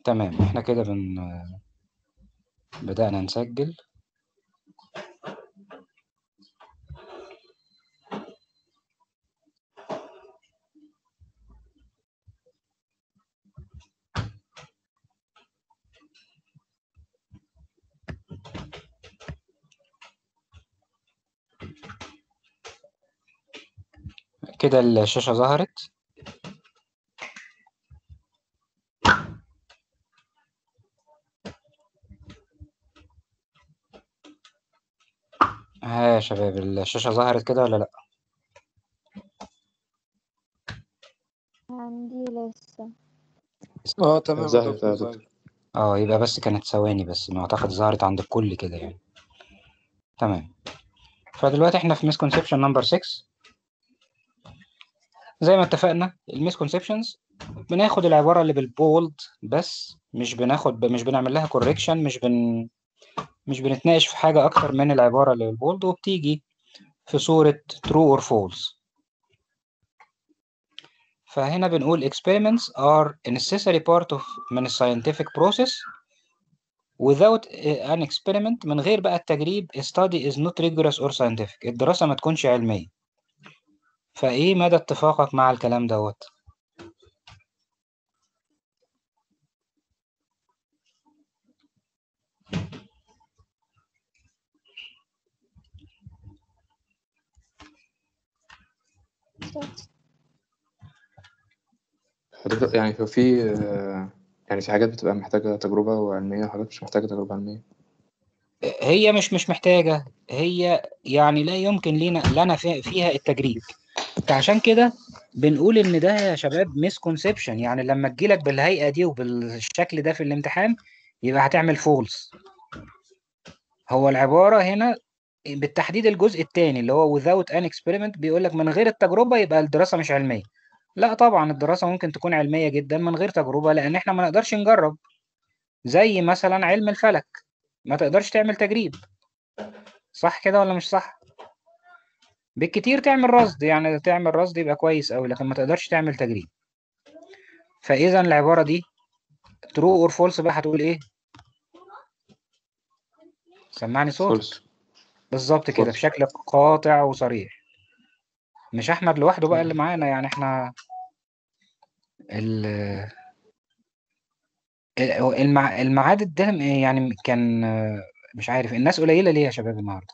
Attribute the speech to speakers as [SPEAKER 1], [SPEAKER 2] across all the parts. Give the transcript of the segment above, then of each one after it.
[SPEAKER 1] تمام احنا كده بن بدأنا نسجل كده الشاشة ظهرت ها يا شباب الشاشة ظهرت كده ولا لأ
[SPEAKER 2] عندي لسه
[SPEAKER 3] اه تمام يا
[SPEAKER 4] ظهرت
[SPEAKER 3] دكتور
[SPEAKER 4] يا
[SPEAKER 3] ظهرت.
[SPEAKER 4] دكتور
[SPEAKER 1] اه يبقى بس كانت ثواني بس ما اعتقد ظهرت عند الكل كده يعني تمام فدلوقتي احنا في مسكونسبشن نمبر 6 زي ما اتفقنا المسكونسبشنز بناخد العبارة اللي بالبولد بس مش بناخد مش بنعمل لها كوريكشن مش بن مش بنتناقش في حاجة أكتر من العبارة اللي بالبولد وبتيجي في صورة true or false فهنا بنقول experiments are a necessary part of من ال scientific process without an experiment من غير بقى التجريب a study is not rigorous or scientific الدراسة ما تكونش علمية فإيه مدى اتفاقك مع الكلام دوت
[SPEAKER 4] حضرتك يعني هو في آه، يعني في حاجات بتبقى محتاجة تجربة وعلمية وحاجات مش محتاجة تجربة علمية
[SPEAKER 1] هي مش مش محتاجة هي يعني لا يمكن لينا لنا في- فيها التجريب فعشان كده بنقول ان ده يا شباب مسكونسبشن يعني لما تجيلك بالهيئة دي وبالشكل ده في الامتحان يبقى هتعمل فولس هو العبارة هنا بالتحديد الجزء الثاني اللي هو without an experiment بيقول لك من غير التجربة يبقى الدراسة مش علمية لا طبعا الدراسة ممكن تكون علمية جدا من غير تجربة لأن احنا ما نقدرش نجرب زي مثلا علم الفلك ما تقدرش تعمل تجريب صح كده ولا مش صح بالكتير تعمل رصد يعني تعمل رصد يبقى كويس أوي لكن ما تقدرش تعمل تجريب فإذا العبارة دي true or false بقى هتقول إيه سمعني صوتك
[SPEAKER 4] فولس
[SPEAKER 1] بالظبط كده
[SPEAKER 4] false.
[SPEAKER 1] بشكل قاطع وصريح مش أحمد لوحده بقى اللي معانا يعني إحنا ال المع... الميعاد ده يعني كان مش عارف الناس قليلة ليه يا شباب النهارده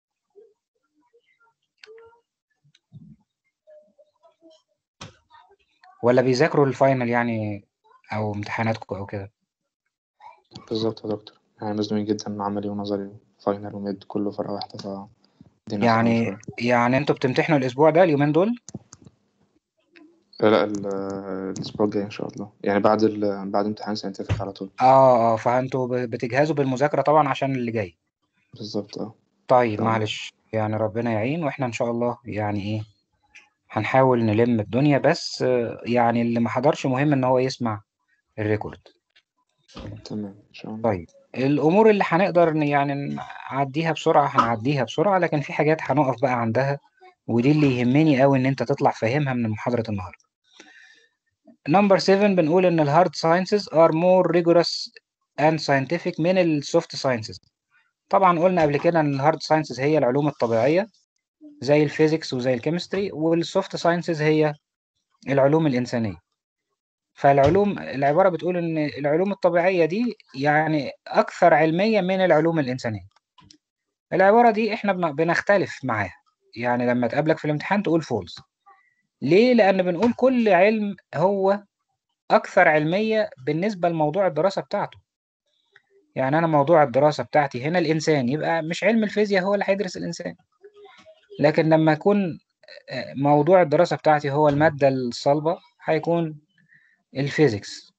[SPEAKER 1] ولا بيذاكروا الفاينل يعني او امتحاناتكم او كده
[SPEAKER 4] بالظبط يا دكتور يعني مزنوقين جدا عملي ونظري فاينل وميد كله فرقة واحدة ف الدنيا صعبة
[SPEAKER 1] يعني
[SPEAKER 4] شوية.
[SPEAKER 1] يعني انتوا بتمتحنوا الاسبوع ده اليومين دول
[SPEAKER 4] لا لا ال- الأسبوع الجاي إن شاء الله يعني بعد ال... بعد امتحان ساينتفك على طول
[SPEAKER 1] اه اه فانتوا ب- بتجهزوا بالمذاكرة طبعا عشان اللي جاي
[SPEAKER 4] بالظبط اه
[SPEAKER 1] طيب
[SPEAKER 4] شاء الله.
[SPEAKER 1] معلش يعني ربنا يعين واحنا ان شاء الله يعني ايه هنحاول نلم الدنيا بس آه، يعني اللي ما حضرش مهم ان هو يسمع الريكورد
[SPEAKER 4] تمام إن شاء الله
[SPEAKER 1] طيب الامور اللي هنقدر ن- يعني نعديها بسرعة هنعديها بسرعة لكن في حاجات هنقف بقى عندها ودي اللي يهمني قوي ان انت تطلع فاهمها من محاضرة النهاردة نمبر 7 بنقول ان الهارد ساينسز ار مور rigorous and scientific من السوفت ساينسز طبعا قلنا قبل كده ان الهارد ساينسز هي العلوم الطبيعية زي الفيزيكس وزي الكيمستري والسوفت ساينسز هي العلوم الإنسانية فالعلوم العبارة بتقول ان العلوم الطبيعية دي يعني اكثر علمية من العلوم الإنسانية العبارة دي احنا بن- بنختلف معاها يعني لما تقابلك في الامتحان تقول فولس ليه لأن بنقول كل علم هو أكثر علمية بالنسبة لموضوع الدراسة بتاعته يعني أنا موضوع الدراسة بتاعتي هنا الإنسان يبقى مش علم الفيزياء هو اللي هيدرس الإنسان لكن لما يكون آه، موضوع الدراسة بتاعتي هو المادة الصلبة هيكون الفيزيكس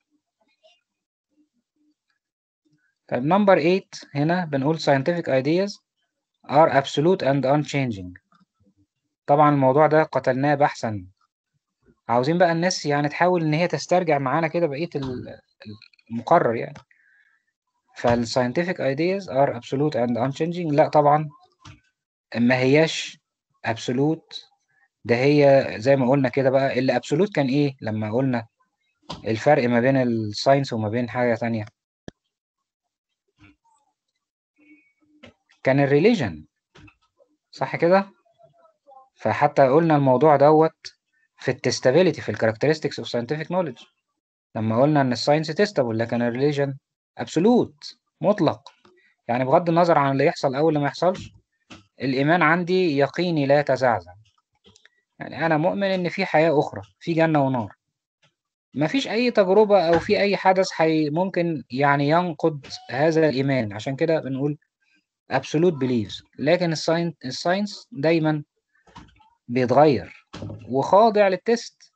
[SPEAKER 1] طيب نمبر 8 هنا بنقول scientific ideas are absolute and unchanging طبعا الموضوع ده قتلناه بحثا عاوزين بقى الناس يعني تحاول ان هي تسترجع معانا كده بقية ال- المقرر يعني فالساينتفك ideas are absolute and unchanging لا طبعا ما هياش absolute ده هي زي ما قلنا كده بقى اللي absolute كان ايه لما قلنا الفرق ما بين الساينس وما بين حاجة تانية كان الريليجن صح كده فحتى قلنا الموضوع دوت في التستابيليتي في الكاركترستكس اوف ساينتفك نوليدج لما قلنا ان الساينس تيستابل لكن الريليجن ابسولوت مطلق يعني بغض النظر عن اللي يحصل او اللي ما يحصلش الايمان عندي يقيني لا يتزعزع يعني انا مؤمن ان في حياة اخرى في جنة ونار ما فيش اي تجربة او في اي حدث حي ممكن يعني ينقض هذا الايمان عشان كده بنقول absolute beliefs لكن الساين الساينس دايما بيتغير وخاضع للتست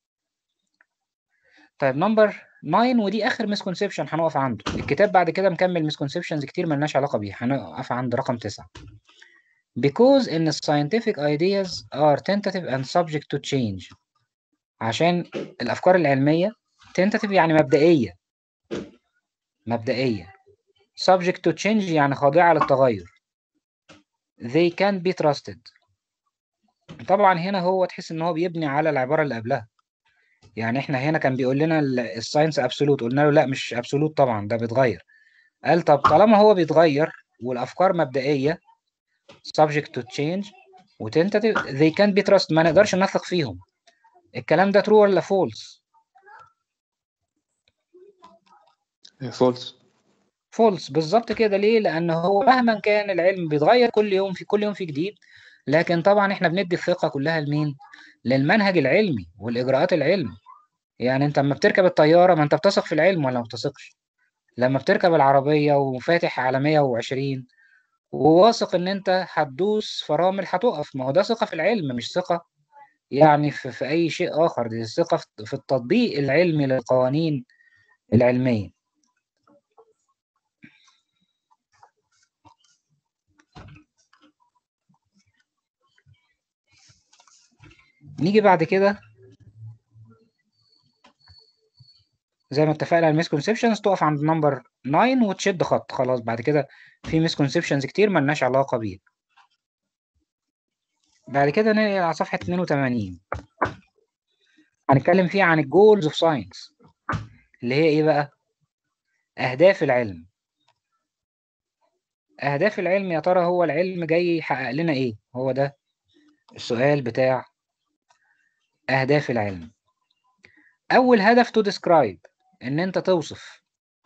[SPEAKER 1] طيب نمبر 9 ودي اخر مسكونسبشن هنقف عنده الكتاب بعد كده مكمل مسكونسبشنز كتير ملناش علاقه بيه هنقف عند رقم 9 because in the scientific ideas are tentative and subject to change عشان الافكار العلميه tentative يعني مبدئيه مبدئيه subject to change يعني خاضعه للتغير they can be trusted طبعا هنا هو تحس ان هو بيبني على العباره اللي قبلها يعني احنا هنا كان بيقول لنا الساينس ابسولوت قلنا له لا مش ابسولوت طبعا ده بيتغير قال طب طالما هو بيتغير والافكار مبدئيه subject to change و tentative they can be trusted ما نقدرش نثق فيهم الكلام ده true ولا false
[SPEAKER 4] فولس
[SPEAKER 1] فولس بالظبط كده ليه لان هو مهما كان العلم بيتغير كل يوم في كل يوم في جديد لكن طبعا احنا بندي الثقه كلها لمين للمنهج العلمي والاجراءات العلمي يعني انت لما بتركب الطياره ما انت بتثق في العلم ولا ما بتثقش لما بتركب العربيه وفاتح على 120 وواثق ان انت هتدوس فرامل هتقف ما هو ده ثقه في العلم مش ثقه يعني في, في اي شيء اخر دي ثقه في- في التطبيق العلمي للقوانين العلميه نيجي بعد كده زي ما اتفقنا على الميسكونسبشنز تقف عند نمبر 9 وتشد خط خلاص بعد كده في مسكونسبشنز كتير ملناش علاقة بيه بعد كده ننقل على صفحة 82 هنتكلم فيها عن الجولز اوف ساينس اللي هي ايه بقى اهداف العلم اهداف العلم يا ترى هو العلم جاي يحقق لنا ايه هو ده السؤال بتاع اهداف العلم اول هدف تو ديسكرايب ان انت توصف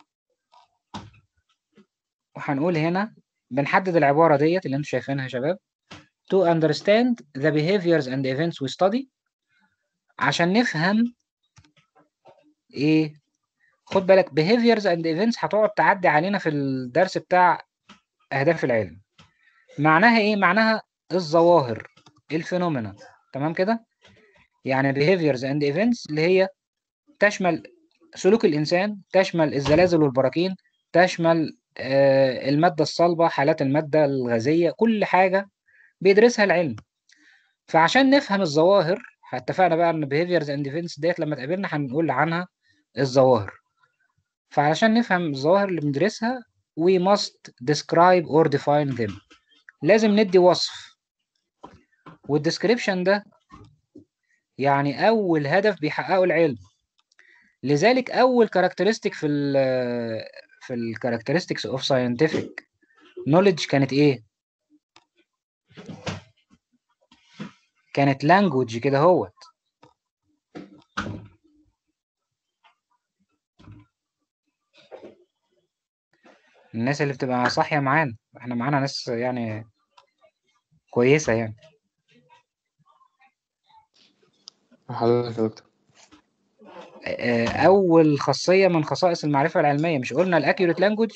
[SPEAKER 1] وهنقول هنا بنحدد العبارة ديت اللي انتوا شايفينها يا شباب to understand the behaviors and events we study عشان نفهم ايه خد بالك behaviors and events هتقعد تعدي علينا في الدرس بتاع اهداف العلم معناها ايه معناها الظواهر الفينومينا تمام كده يعني behaviors and events اللي هي تشمل سلوك الإنسان تشمل الزلازل والبراكين تشمل آه، المادة الصلبة حالات المادة الغازية كل حاجة بيدرسها العلم فعشان نفهم الظواهر اتفقنا بقى ان behaviors and events ديت لما تقابلنا هنقول عنها الظواهر فعشان نفهم الظواهر اللي بندرسها we must describe or define them لازم ندي وصف والديسكريبشن ده يعني أول هدف بيحققه العلم لذلك أول كاركترستيك في ال في الكاركترستكس اوف ساينتفك نوليدج كانت إيه؟ كانت لانجوج كده هوت الناس اللي بتبقى صاحية معانا احنا معانا ناس يعني كويسة يعني
[SPEAKER 4] حضرتك يا دكتور
[SPEAKER 1] آه، أول خاصية من خصائص المعرفة العلمية مش قلنا الأكيوريت لانجوج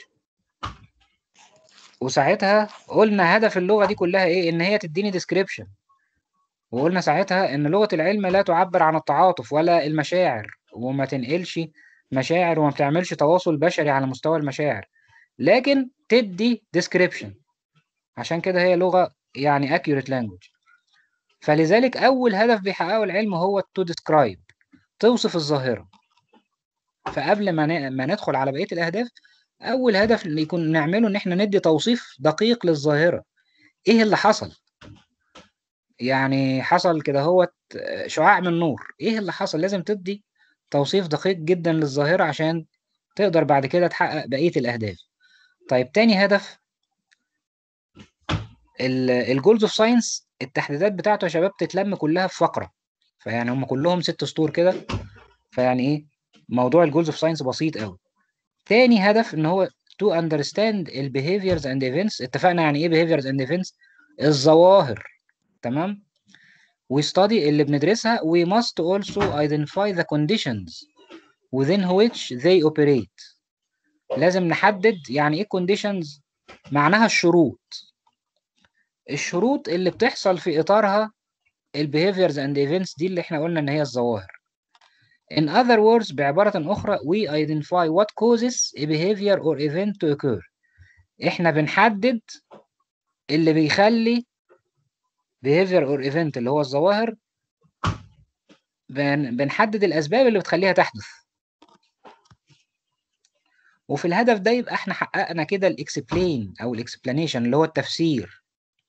[SPEAKER 1] وساعتها قلنا هدف اللغة دي كلها إيه إن هي تديني ديسكريبشن وقلنا ساعتها إن لغة العلم لا تعبر عن التعاطف ولا المشاعر وما تنقلش مشاعر وما بتعملش تواصل بشري على مستوى المشاعر لكن تدي ديسكريبشن عشان كده هي لغة يعني accurate language فلذلك أول هدف بيحققه العلم هو to describe توصف الظاهرة فقبل ما ن- ما ندخل على بقية الأهداف أول هدف اللي يكون نعمله إن إحنا ندي توصيف دقيق للظاهرة إيه اللي حصل يعني حصل كده هو شعاع من نور إيه اللي حصل لازم تدي توصيف دقيق جدا للظاهرة عشان تقدر بعد كده تحقق بقية الأهداف طيب تاني هدف الجولز اوف ساينس التحديدات بتاعته يا شباب تتلم كلها في فقرة فيعني هم كلهم ست سطور كده فيعني ايه موضوع الجولز اوف ساينس بسيط قوي تاني هدف ان هو to understand ال behaviors and events اتفقنا يعني ايه behaviors and events الظواهر تمام we study اللي بندرسها we must also identify the conditions within which they operate لازم نحدد يعني ايه conditions معناها الشروط الشروط اللي بتحصل في اطارها ال behaviors and events دي اللي احنا قلنا ان هي الظواهر In other words بعبارة أخرى we identify what causes a behavior or event to occur احنا بنحدد اللي بيخلي behavior or event اللي هو الظواهر بن بنحدد الأسباب اللي بتخليها تحدث وفي الهدف ده يبقى احنا حققنا كده الاكسبلين او الاكسبلانيشن اللي هو التفسير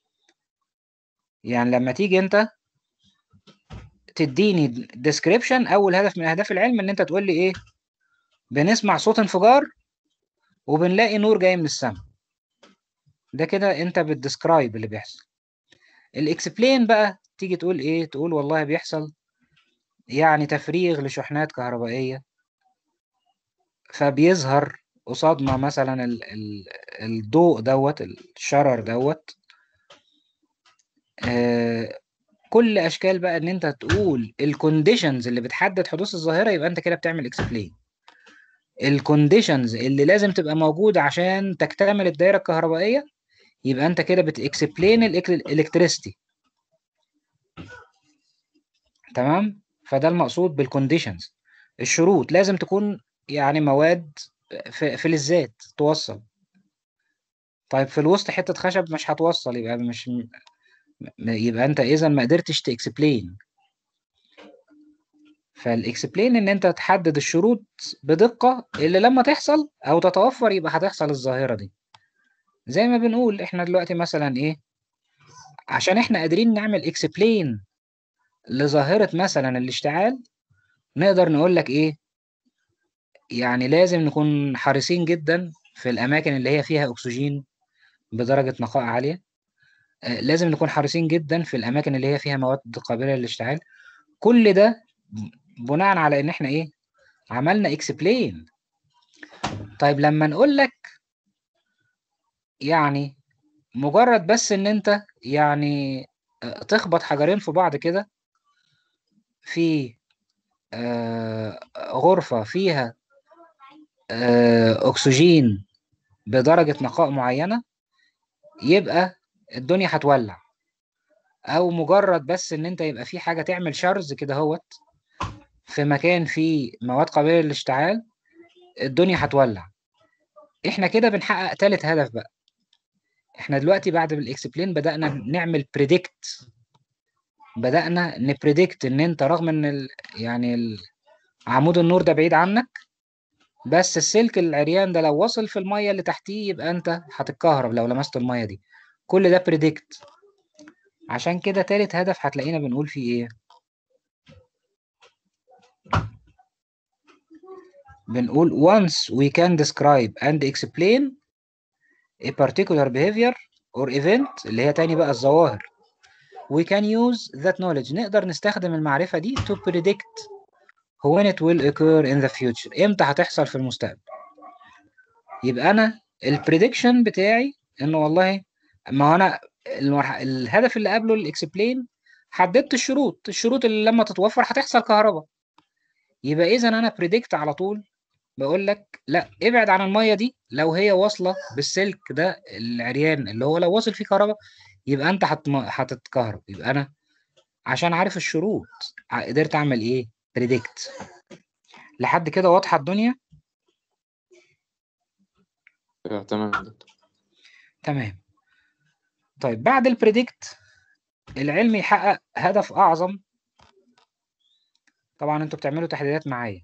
[SPEAKER 1] يعني لما تيجي انت تديني ديسكريبشن اول هدف من اهداف العلم ان انت تقول لي ايه بنسمع صوت انفجار وبنلاقي نور جاي من السماء ده كده انت بتديسكرايب اللي بيحصل الاكسبلين بقى تيجي تقول ايه تقول والله بيحصل يعني تفريغ لشحنات كهربائية فبيظهر قصادنا مثلا ال ال الضوء دوت الشرر دوت آه كل اشكال بقى ان انت تقول الكونديشنز اللي بتحدد حدوث الظاهره يبقى انت كده بتعمل اكسبلين الكونديشنز اللي لازم تبقى موجوده عشان تكتمل الدائره الكهربائيه يبقى انت كده بتاكسبلين الالكتريستي تمام فده المقصود بالكونديشنز الشروط لازم تكون يعني مواد فلزات توصل طيب في الوسط حته خشب مش هتوصل يبقى مش يبقى انت اذا ما قدرتش تاكسبلين فالاكسبلين ان انت تحدد الشروط بدقه اللي لما تحصل او تتوفر يبقى هتحصل الظاهره دي زي ما بنقول احنا دلوقتي مثلا ايه عشان احنا قادرين نعمل اكسبلين لظاهره مثلا الاشتعال نقدر نقول لك ايه يعني لازم نكون حريصين جدا في الاماكن اللي هي فيها اكسجين بدرجه نقاء عاليه لازم نكون حريصين جدا في الاماكن اللي هي فيها مواد قابله للاشتعال كل ده بناء على ان احنا ايه عملنا اكسبلين طيب لما نقول لك يعني مجرد بس ان انت يعني تخبط حجرين في بعض كده في غرفة فيها أكسجين بدرجة نقاء معينة يبقى الدنيا هتولع او مجرد بس ان انت يبقى في حاجه تعمل شرز كده هوت في مكان فيه مواد قابله للاشتعال الدنيا هتولع احنا كده بنحقق ثالث هدف بقى احنا دلوقتي بعد الاكسبلين بدانا نعمل بريدكت بدانا نبريدكت ان انت رغم ان ال يعني ال عمود النور ده بعيد عنك بس السلك العريان ده لو وصل في الميه اللي تحتيه يبقى انت هتتكهرب لو لمست الميه دي كل ده بريدكت عشان كده تالت هدف هتلاقينا بنقول فيه ايه بنقول once we can describe and explain a particular behavior or event اللي هي تاني بقى الظواهر we can use that knowledge نقدر نستخدم المعرفة دي to predict when it will occur in the future امتى هتحصل في المستقبل يبقى انا البريدكشن بتاعي انه والله ما هو انا المرح... الهدف اللي قبله الاكسبلين حددت الشروط الشروط اللي لما تتوفر هتحصل كهرباء يبقى اذا انا بريدكت على طول بقول لك لا ابعد عن الميه دي لو هي واصله بالسلك ده العريان اللي هو لو واصل فيه كهرباء يبقى انت هتم... هتتكهرب يبقى انا عشان عارف الشروط قدرت اعمل ايه بريدكت لحد كده واضحه الدنيا
[SPEAKER 4] تمام يا دكتور
[SPEAKER 1] تمام طيب بعد البريدكت العلم يحقق هدف اعظم طبعا انتوا بتعملوا تحديدات معايا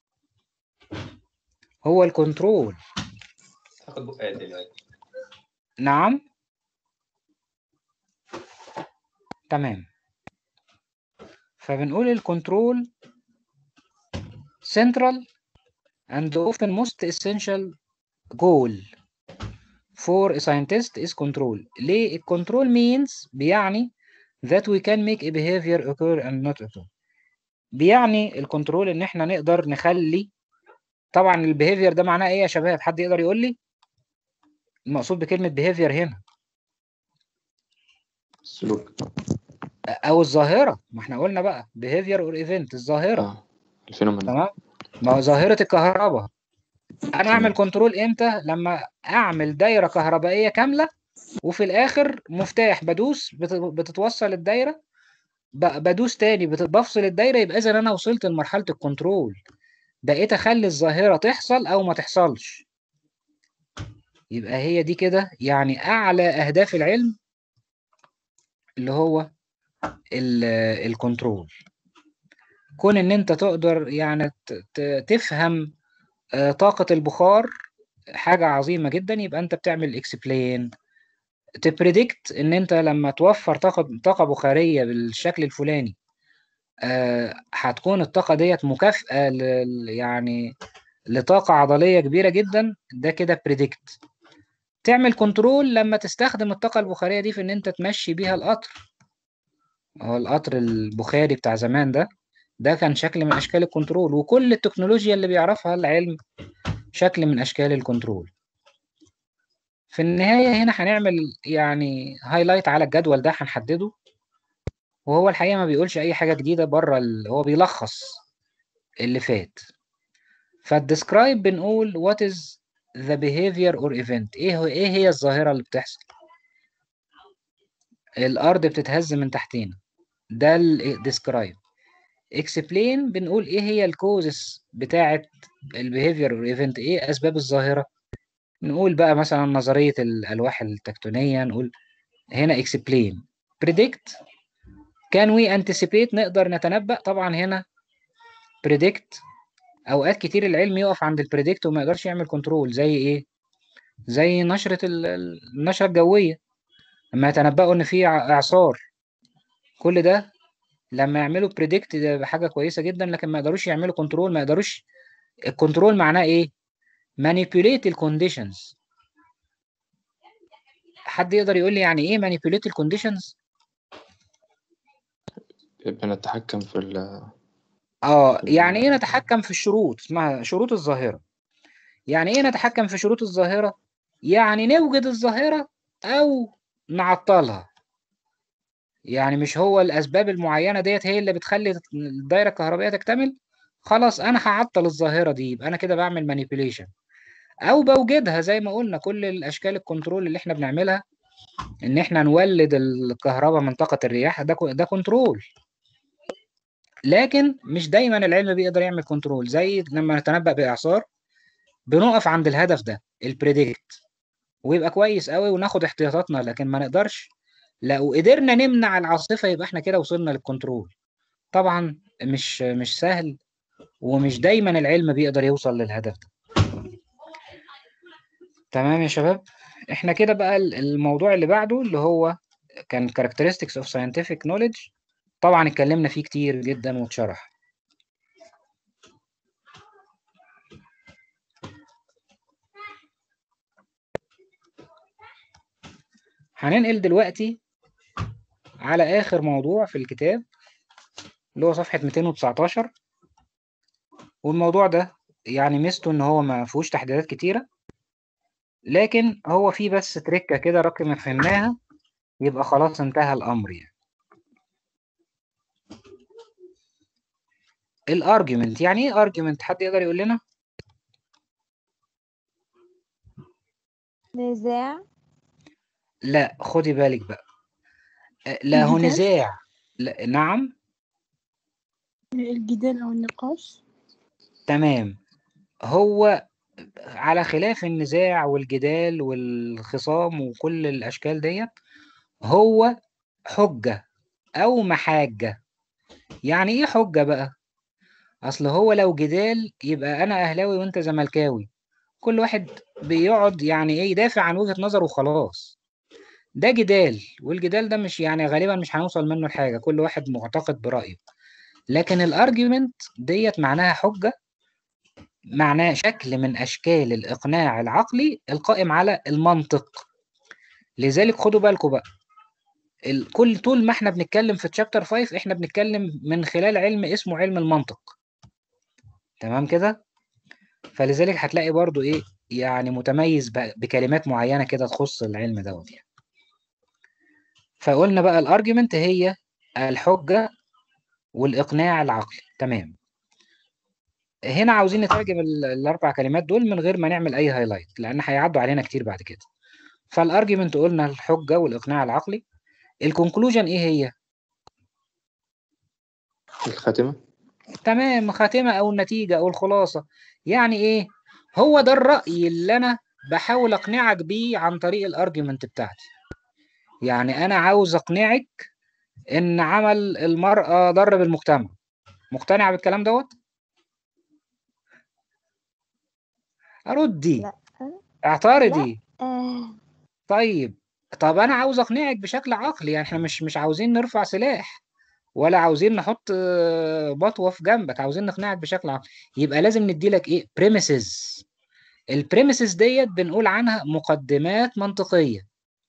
[SPEAKER 1] هو الكنترول
[SPEAKER 2] تاخد بقى دلوقتي
[SPEAKER 1] نعم تمام فبنقول الكنترول central and often most essential goal for a scientist is control ليه الكنترول means بيعني that we can make a behavior occur and not occur بيعني الكنترول ان احنا نقدر نخلي طبعا البيهيفير ده معناه ايه يا شباب حد يقدر يقول لي المقصود بكلمة behavior هنا
[SPEAKER 4] السلوك
[SPEAKER 1] او الظاهرة ما احنا قلنا بقى behavior or event الظاهرة
[SPEAKER 4] اه الفينومين
[SPEAKER 1] تمام ما هو ظاهرة الكهرباء انا
[SPEAKER 4] تمام.
[SPEAKER 1] اعمل كنترول امتى لما اعمل دايرة كهربائية كاملة وفي الاخر مفتاح بدوس بت- بتتوصل الدايرة ب- بدوس تاني بت- بفصل الدايرة يبقى اذا انا وصلت لمرحلة الكنترول بقيت اخلي الظاهرة تحصل او ما تحصلش يبقى هي دي كده يعني اعلى اهداف العلم اللي هو ال- الكنترول كون ان انت تقدر يعني ت- ت- تفهم آه، طاقة البخار حاجة عظيمة جدا يبقى انت بتعمل اكسبلين تبريدكت ان انت لما توفر طاقة طاقة بخارية بالشكل الفلاني آه، هتكون الطاقة ديت مكافأة ل- يعني لطاقة عضلية كبيرة جدا ده كده بريدكت تعمل كنترول لما تستخدم الطاقة البخارية دي في ان انت تمشي بيها القطر هو القطر البخاري بتاع زمان ده ده كان شكل من اشكال الكنترول وكل التكنولوجيا اللي بيعرفها العلم شكل من اشكال الكنترول في النهاية هنا هنعمل يعني هايلايت على الجدول ده هنحدده وهو الحقيقة ما بيقولش أي حاجة جديدة بره ال... هو بيلخص اللي فات فالديسكرايب بنقول what is the behavior or event إيه هو إيه هي الظاهرة اللي بتحصل الأرض بتتهز من تحتنا ده الديسكرايب explain بنقول إيه هي الكوزس بتاعة البيهيفير or event إيه أسباب الظاهرة نقول بقى مثلا نظرية الألواح التكتونية نقول هنا explain predict can we anticipate نقدر نتنبأ طبعا هنا predict أوقات كتير العلم يقف عند البريدكت وما يقدرش يعمل كنترول زي إيه؟ زي نشرة ال- ال- النشرة الجوية لما يتنبأوا إن في ع- إعصار كل ده لما يعملوا بريدكت ده حاجة كويسة جدا لكن ما يقدروش يعملوا كنترول ما يقدروش الكنترول معناه إيه؟ manipulate الكونديشنز حد يقدر يقول لي يعني ايه manipulate الكونديشنز
[SPEAKER 4] بنتحكم في ال
[SPEAKER 1] اه يعني ايه نتحكم في الشروط اسمها شروط الظاهرة يعني ايه نتحكم في شروط الظاهرة يعني نوجد الظاهرة او نعطلها يعني مش هو الاسباب المعينة ديت هي اللي بتخلي الدايرة الكهربائية تكتمل خلاص انا هعطل الظاهرة دي يبقى انا كده بعمل مانيبيوليشن او بوجدها زي ما قلنا كل الاشكال الكنترول اللي احنا بنعملها ان احنا نولد الكهرباء من طاقة الرياح ده ده كنترول لكن مش دايما العلم بيقدر يعمل كنترول زي لما نتنبأ بإعصار بنقف عند الهدف ده البريدكت ويبقى كويس قوي وناخد احتياطاتنا لكن ما نقدرش لو قدرنا نمنع العاصفة يبقى احنا كده وصلنا للكنترول طبعا مش مش سهل ومش دايما العلم بيقدر يوصل للهدف ده تمام يا شباب احنا كده بقى الموضوع اللي بعده اللي هو كان characteristics of scientific knowledge طبعا اتكلمنا فيه كتير جدا واتشرح هننقل دلوقتي على آخر موضوع في الكتاب اللي هو صفحة 219 والموضوع ده يعني ميزته إن هو ما فيهوش تحديدات كتيرة لكن هو فيه بس تركة كده رقم ما فهمناها يبقى خلاص انتهى الأمر يعني الارجيومنت يعني ايه ارجيومنت حد يقدر يقول لنا
[SPEAKER 5] نزاع
[SPEAKER 1] لا خدي بالك بقى أه، لا هو
[SPEAKER 6] الجدال؟
[SPEAKER 1] نزاع لا نعم
[SPEAKER 6] الجدال أو النقاش
[SPEAKER 1] تمام هو على خلاف النزاع والجدال والخصام وكل الاشكال ديت هو حجة او محاجة يعني ايه حجة بقى اصل هو لو جدال يبقى انا اهلاوي وانت زملكاوي كل واحد بيقعد يعني ايه يدافع عن وجهة نظره وخلاص ده جدال والجدال ده مش يعني غالبا مش هنوصل منه لحاجة كل واحد معتقد برأيه لكن الارجيومنت ديت معناها حجة معناه شكل من اشكال الاقناع العقلي القائم على المنطق لذلك خدوا بالكم بقى ال- كل طول ما احنا بنتكلم في تشابتر 5 احنا بنتكلم من خلال علم اسمه علم المنطق تمام كده فلذلك هتلاقي برضو ايه يعني متميز ب- بكلمات معينة كده تخص العلم دوت يعني فقلنا بقى الارجيومنت هي الحجة والاقناع العقلي تمام هنا عاوزين نترجم ال- الاربع كلمات دول من غير ما نعمل اي هايلايت لان هيعدوا علينا كتير بعد كده فالارجيومنت قلنا الحجة والاقناع العقلي الكونكلوجن ايه هي
[SPEAKER 4] الخاتمة
[SPEAKER 1] تمام خاتمة أو النتيجة أو الخلاصة يعني إيه هو ده الرأي اللي أنا بحاول أقنعك بيه عن طريق الأرجيومنت بتاعتي يعني أنا عاوز أقنعك إن عمل المرأة ضر بالمجتمع مقتنع بالكلام دوت أردي
[SPEAKER 5] لا.
[SPEAKER 1] اعترضي
[SPEAKER 5] آه
[SPEAKER 1] طيب طب أنا عاوز أقنعك بشكل عقلي يعني إحنا مش مش عاوزين نرفع سلاح ولا عاوزين نحط آه، بطوة في جنبك عاوزين نقنعك بشكل عقلي يبقى لازم نديلك إيه premises البريمسز ديت بنقول عنها مقدمات منطقية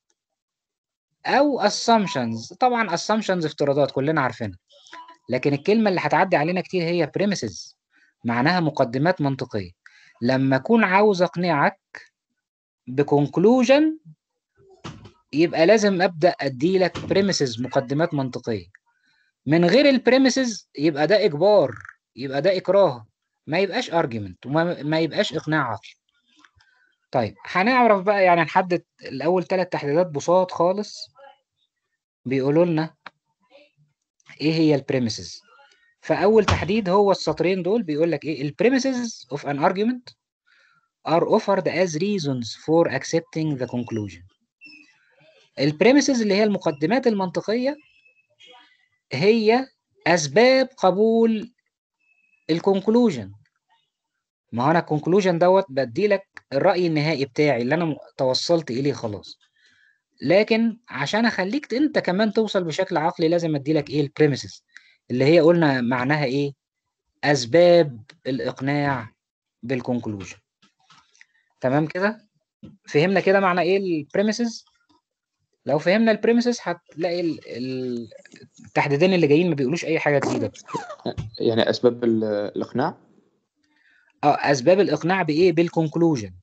[SPEAKER 1] أو assumptions طبعا assumptions افتراضات كلنا عارفينها لكن الكلمة اللي هتعدي علينا كتير هي premises معناها مقدمات منطقية لما أكون عاوز أقنعك بكونكلوجن يبقى لازم أبدأ أديلك premises مقدمات منطقية من غير البريمسز يبقى ده إجبار يبقى ده إكراه ما يبقاش argument وما ما يبقاش إقناع عقلي طيب هنعرف بقى يعني نحدد الأول ثلاث تحديدات بساط خالص بيقولوا لنا إيه هي البريمسز فأول تحديد هو السطرين دول بيقول لك إيه البريمسز of an argument are offered as reasons for accepting the conclusion البريمسز اللي هي المقدمات المنطقية هي أسباب قبول الكونكلوجن ما هو انا الكونكلوجن دوت بدي لك الرأي النهائي بتاعي اللي انا م- توصلت اليه خلاص لكن عشان اخليك انت كمان توصل بشكل عقلي لازم ادي لك ايه البريمسز اللي هي قلنا معناها ايه اسباب الاقناع بالكونكلوجن تمام كده فهمنا كده معنى ايه البريمسز لو فهمنا البريمسز هتلاقي ال- ال- التحديدين اللي جايين ما بيقولوش اي حاجه جديده
[SPEAKER 4] يعني أسباب ال- الإقناع
[SPEAKER 1] اه اسباب الاقناع بايه بالكونكلوجن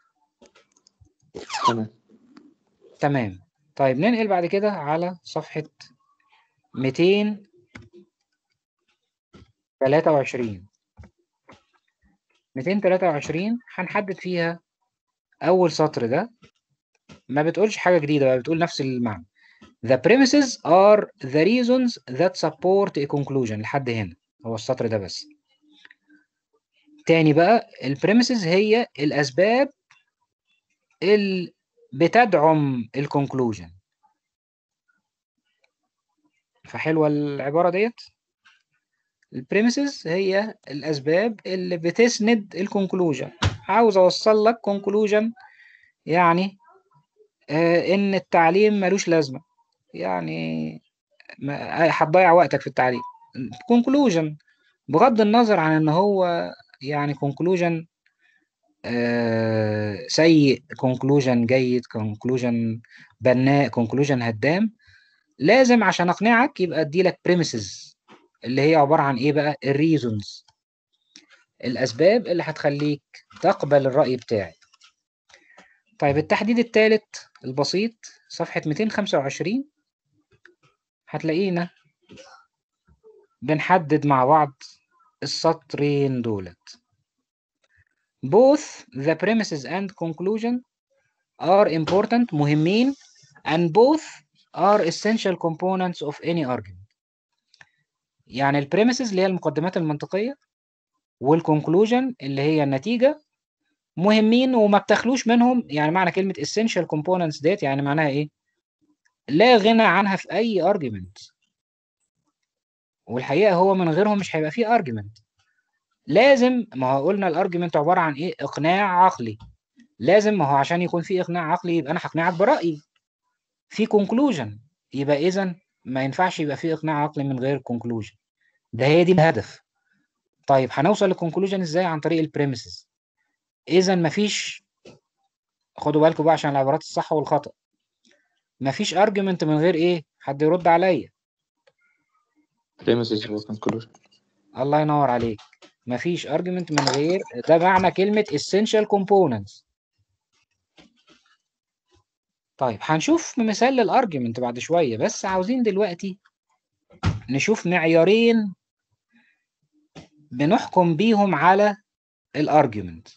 [SPEAKER 4] تمام
[SPEAKER 1] تمام طيب ننقل بعد كده على صفحة 223 223 هنحدد فيها أول سطر ده ما بتقولش حاجة جديدة بقى بتقول نفس المعنى The premises are the reasons that support a conclusion لحد هنا هو السطر ده بس تاني بقى ال premises هي الأسباب اللي بتدعم الكونكلوجن فحلوة العبارة ديت البريمسز هي الأسباب اللي بتسند الكونكلوجن عاوز أوصل لك كونكلوجن يعني آه إن التعليم ملوش لازمة يعني ما- هتضيع وقتك في التعليم كونكلوجن بغض النظر عن إن هو يعني كونكلوجن آه سيء كونكلوجن جيد كونكلوجن بناء كونكلوجن هدام لازم عشان اقنعك يبقى اديلك premises اللي هي عبارة عن ايه بقى الريزونز الاسباب اللي هتخليك تقبل الرأي بتاعي طيب التحديد الثالث البسيط صفحة 225 هتلاقينا بنحدد مع بعض السطرين دولت both the premises and conclusion are important مهمين and both are essential components of any argument يعني ال premises اللي هي المقدمات المنطقية والconclusion اللي هي النتيجة مهمين وما بتخلوش منهم يعني معنى كلمة essential components ديت يعني معناها ايه لا غنى عنها في أي argument والحقيقة هو من غيرهم مش هيبقى فيه argument لازم ما هو قلنا الارجيومنت عبارة عن ايه اقناع عقلي لازم ما هو عشان يكون في اقناع عقلي يبقى انا هقنعك برأيي في conclusion يبقى اذا ما ينفعش يبقى في اقناع عقلي من غير conclusion ده هي دي الهدف طيب هنوصل للكونكلوجن ازاي عن طريق البريمسز اذا مفيش خدوا بالكم بقى عشان العبارات الصح والخطأ مفيش ارجيومنت من غير ايه حد يرد عليا
[SPEAKER 4] premises و conclusion
[SPEAKER 1] الله ينور عليك مفيش argument من غير ده معنى كلمة essential components طيب هنشوف مثال للارجيومنت بعد شوية بس عاوزين دلوقتي نشوف معيارين بنحكم بيهم على الارجيومنت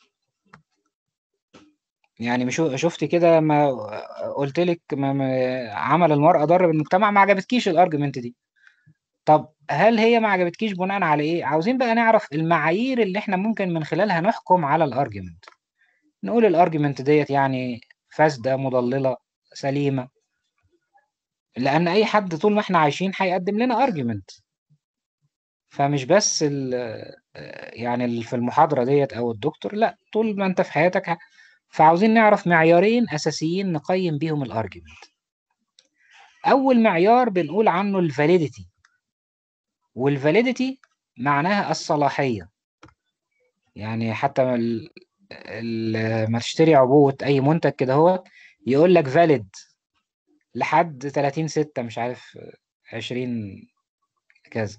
[SPEAKER 1] يعني مش شفت كده ما قلت لك ما ما عمل المرأة ضر بالمجتمع ما عجبتكيش الارجيومنت دي طب هل هي ما عجبتكيش بناء على ايه عاوزين بقى نعرف المعايير اللي احنا ممكن من خلالها نحكم على الارجيومنت نقول الارجيومنت ديت يعني فاسده مضلله سليمه لان اي حد طول ما احنا عايشين هيقدم لنا ارجيومنت فمش بس ال- يعني ال- في المحاضره ديت او الدكتور لا طول ما انت في حياتك ه- فعاوزين نعرف معيارين اساسيين نقيم بيهم الارجيومنت اول معيار بنقول عنه الفاليديتي والفاليديتي معناها الصلاحية يعني حتى ال- ال- ما تشتري عبوة أي منتج كده هو يقول لك فاليد لحد 30 ستة مش عارف 20 كذا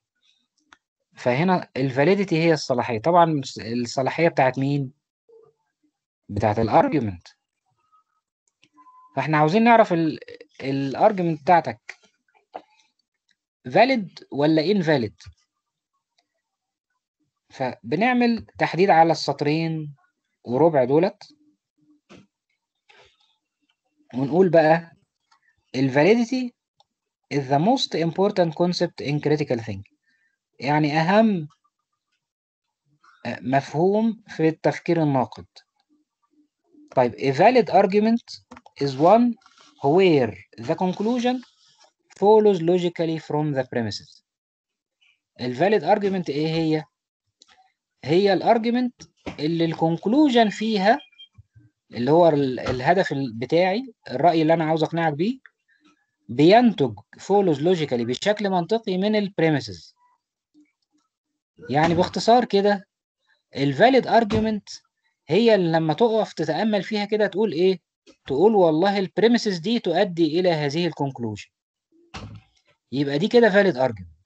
[SPEAKER 1] فهنا الفاليديتي هي الصلاحية طبعا الصلاحية بتاعت مين؟ بتاعت الارجيومنت فاحنا عاوزين نعرف الارجيومنت بتاعتك valid ولا invalid فبنعمل تحديد على السطرين وربع دولت ونقول بقى ال validity is the most important concept in critical thinking يعني أهم مفهوم في التفكير الناقد طيب a valid argument is one where the conclusion follows logically from the premises الفاليد argument ايه هي هي الارجيومنت اللي الكونكلوجن فيها اللي هو ال- الهدف ال- بتاعي الرأي اللي انا عاوز اقنعك بيه بينتج follows logically بشكل منطقي من البريميسز يعني باختصار كده الفاليد argument هي اللي لما تقف تتأمل فيها كده تقول ايه تقول والله البريميسز دي تؤدي الى هذه الكونكلوجن يبقى دي كده valid argument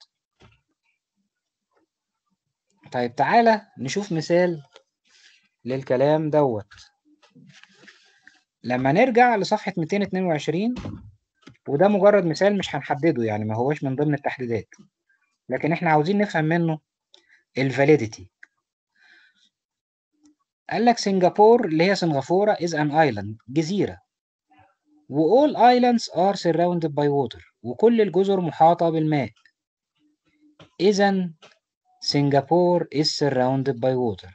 [SPEAKER 1] طيب تعالى نشوف مثال للكلام دوت لما نرجع لصفحة 222 وده مجرد مثال مش هنحدده يعني ما هوش من ضمن التحديدات لكن احنا عاوزين نفهم منه الفاليديتي قال لك سنغافور اللي هي سنغافورة is an island جزيرة و all islands are surrounded by water وكل الجزر محاطة بالماء إذا سنغافور is surrounded by water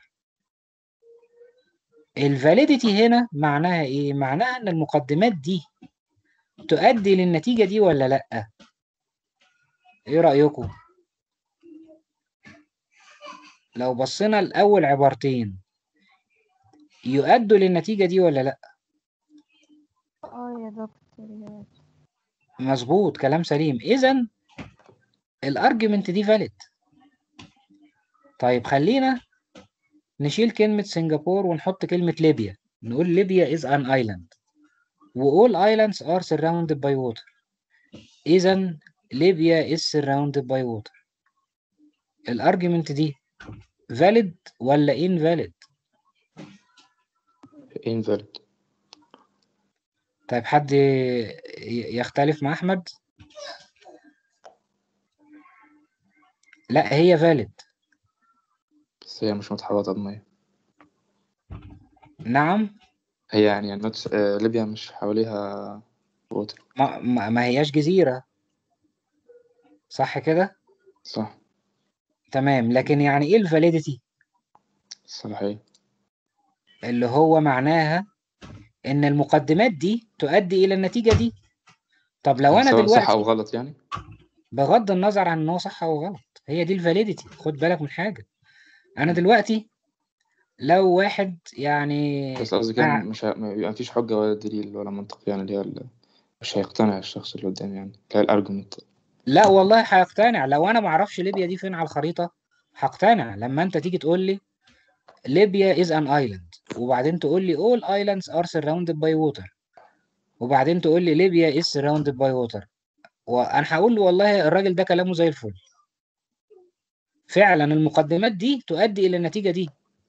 [SPEAKER 1] الفاليديتي هنا معناها ايه معناها ان المقدمات دي تؤدي للنتيجة دي ولا لا ايه رأيكم لو بصينا الأول عبارتين يؤدوا للنتيجة دي ولا لا
[SPEAKER 5] اه يا دكتور يا
[SPEAKER 1] مظبوط كلام سليم اذا الارجيومنت دي فاليد طيب خلينا نشيل كلمة سنغافور ونحط كلمة ليبيا نقول ليبيا is an island و all islands are surrounded by water إذا ليبيا is surrounded by water الارجيومنت دي valid ولا invalid
[SPEAKER 4] invalid
[SPEAKER 1] طيب حد ي- يختلف مع أحمد لا هي valid
[SPEAKER 4] بس هي مش متحوطة بمية
[SPEAKER 1] نعم
[SPEAKER 4] هي يعني يعني نوتس- آه، ليبيا مش حواليها ووتر
[SPEAKER 1] ما, ما, ما هياش جزيرة صح كده
[SPEAKER 4] صح
[SPEAKER 1] تمام لكن يعني ايه الفاليديتي
[SPEAKER 4] الصلاحية
[SPEAKER 1] اللي هو معناها ان المقدمات دي تؤدي الى النتيجة دي طب لو انا
[SPEAKER 4] سواء صح
[SPEAKER 1] دلوقتي
[SPEAKER 4] أو غلط يعني
[SPEAKER 1] بغض النظر عن ان هو صح او غلط هي دي الفاليديتي خد بالك من حاجة انا دلوقتي لو واحد يعني
[SPEAKER 4] بس قصدي كده
[SPEAKER 1] مع-
[SPEAKER 4] مش ه... ما بيبقى مفيش حجة ولا دليل ولا منطق يعني اللي هي ال- مش هيقتنع الشخص اللي قدامي يعني اللي هي الأرجيومنت
[SPEAKER 1] لا والله هيقتنع لو انا ما اعرفش ليبيا دي فين على الخريطة هقتنع لما انت تيجي تقول لي ليبيا is an island وبعدين تقول لي all islands are surrounded by water وبعدين تقول لي ليبيا is surrounded by water وانا هقول له والله الراجل ده كلامه زي الفل فعلا المقدمات دي تؤدي الى النتيجة دي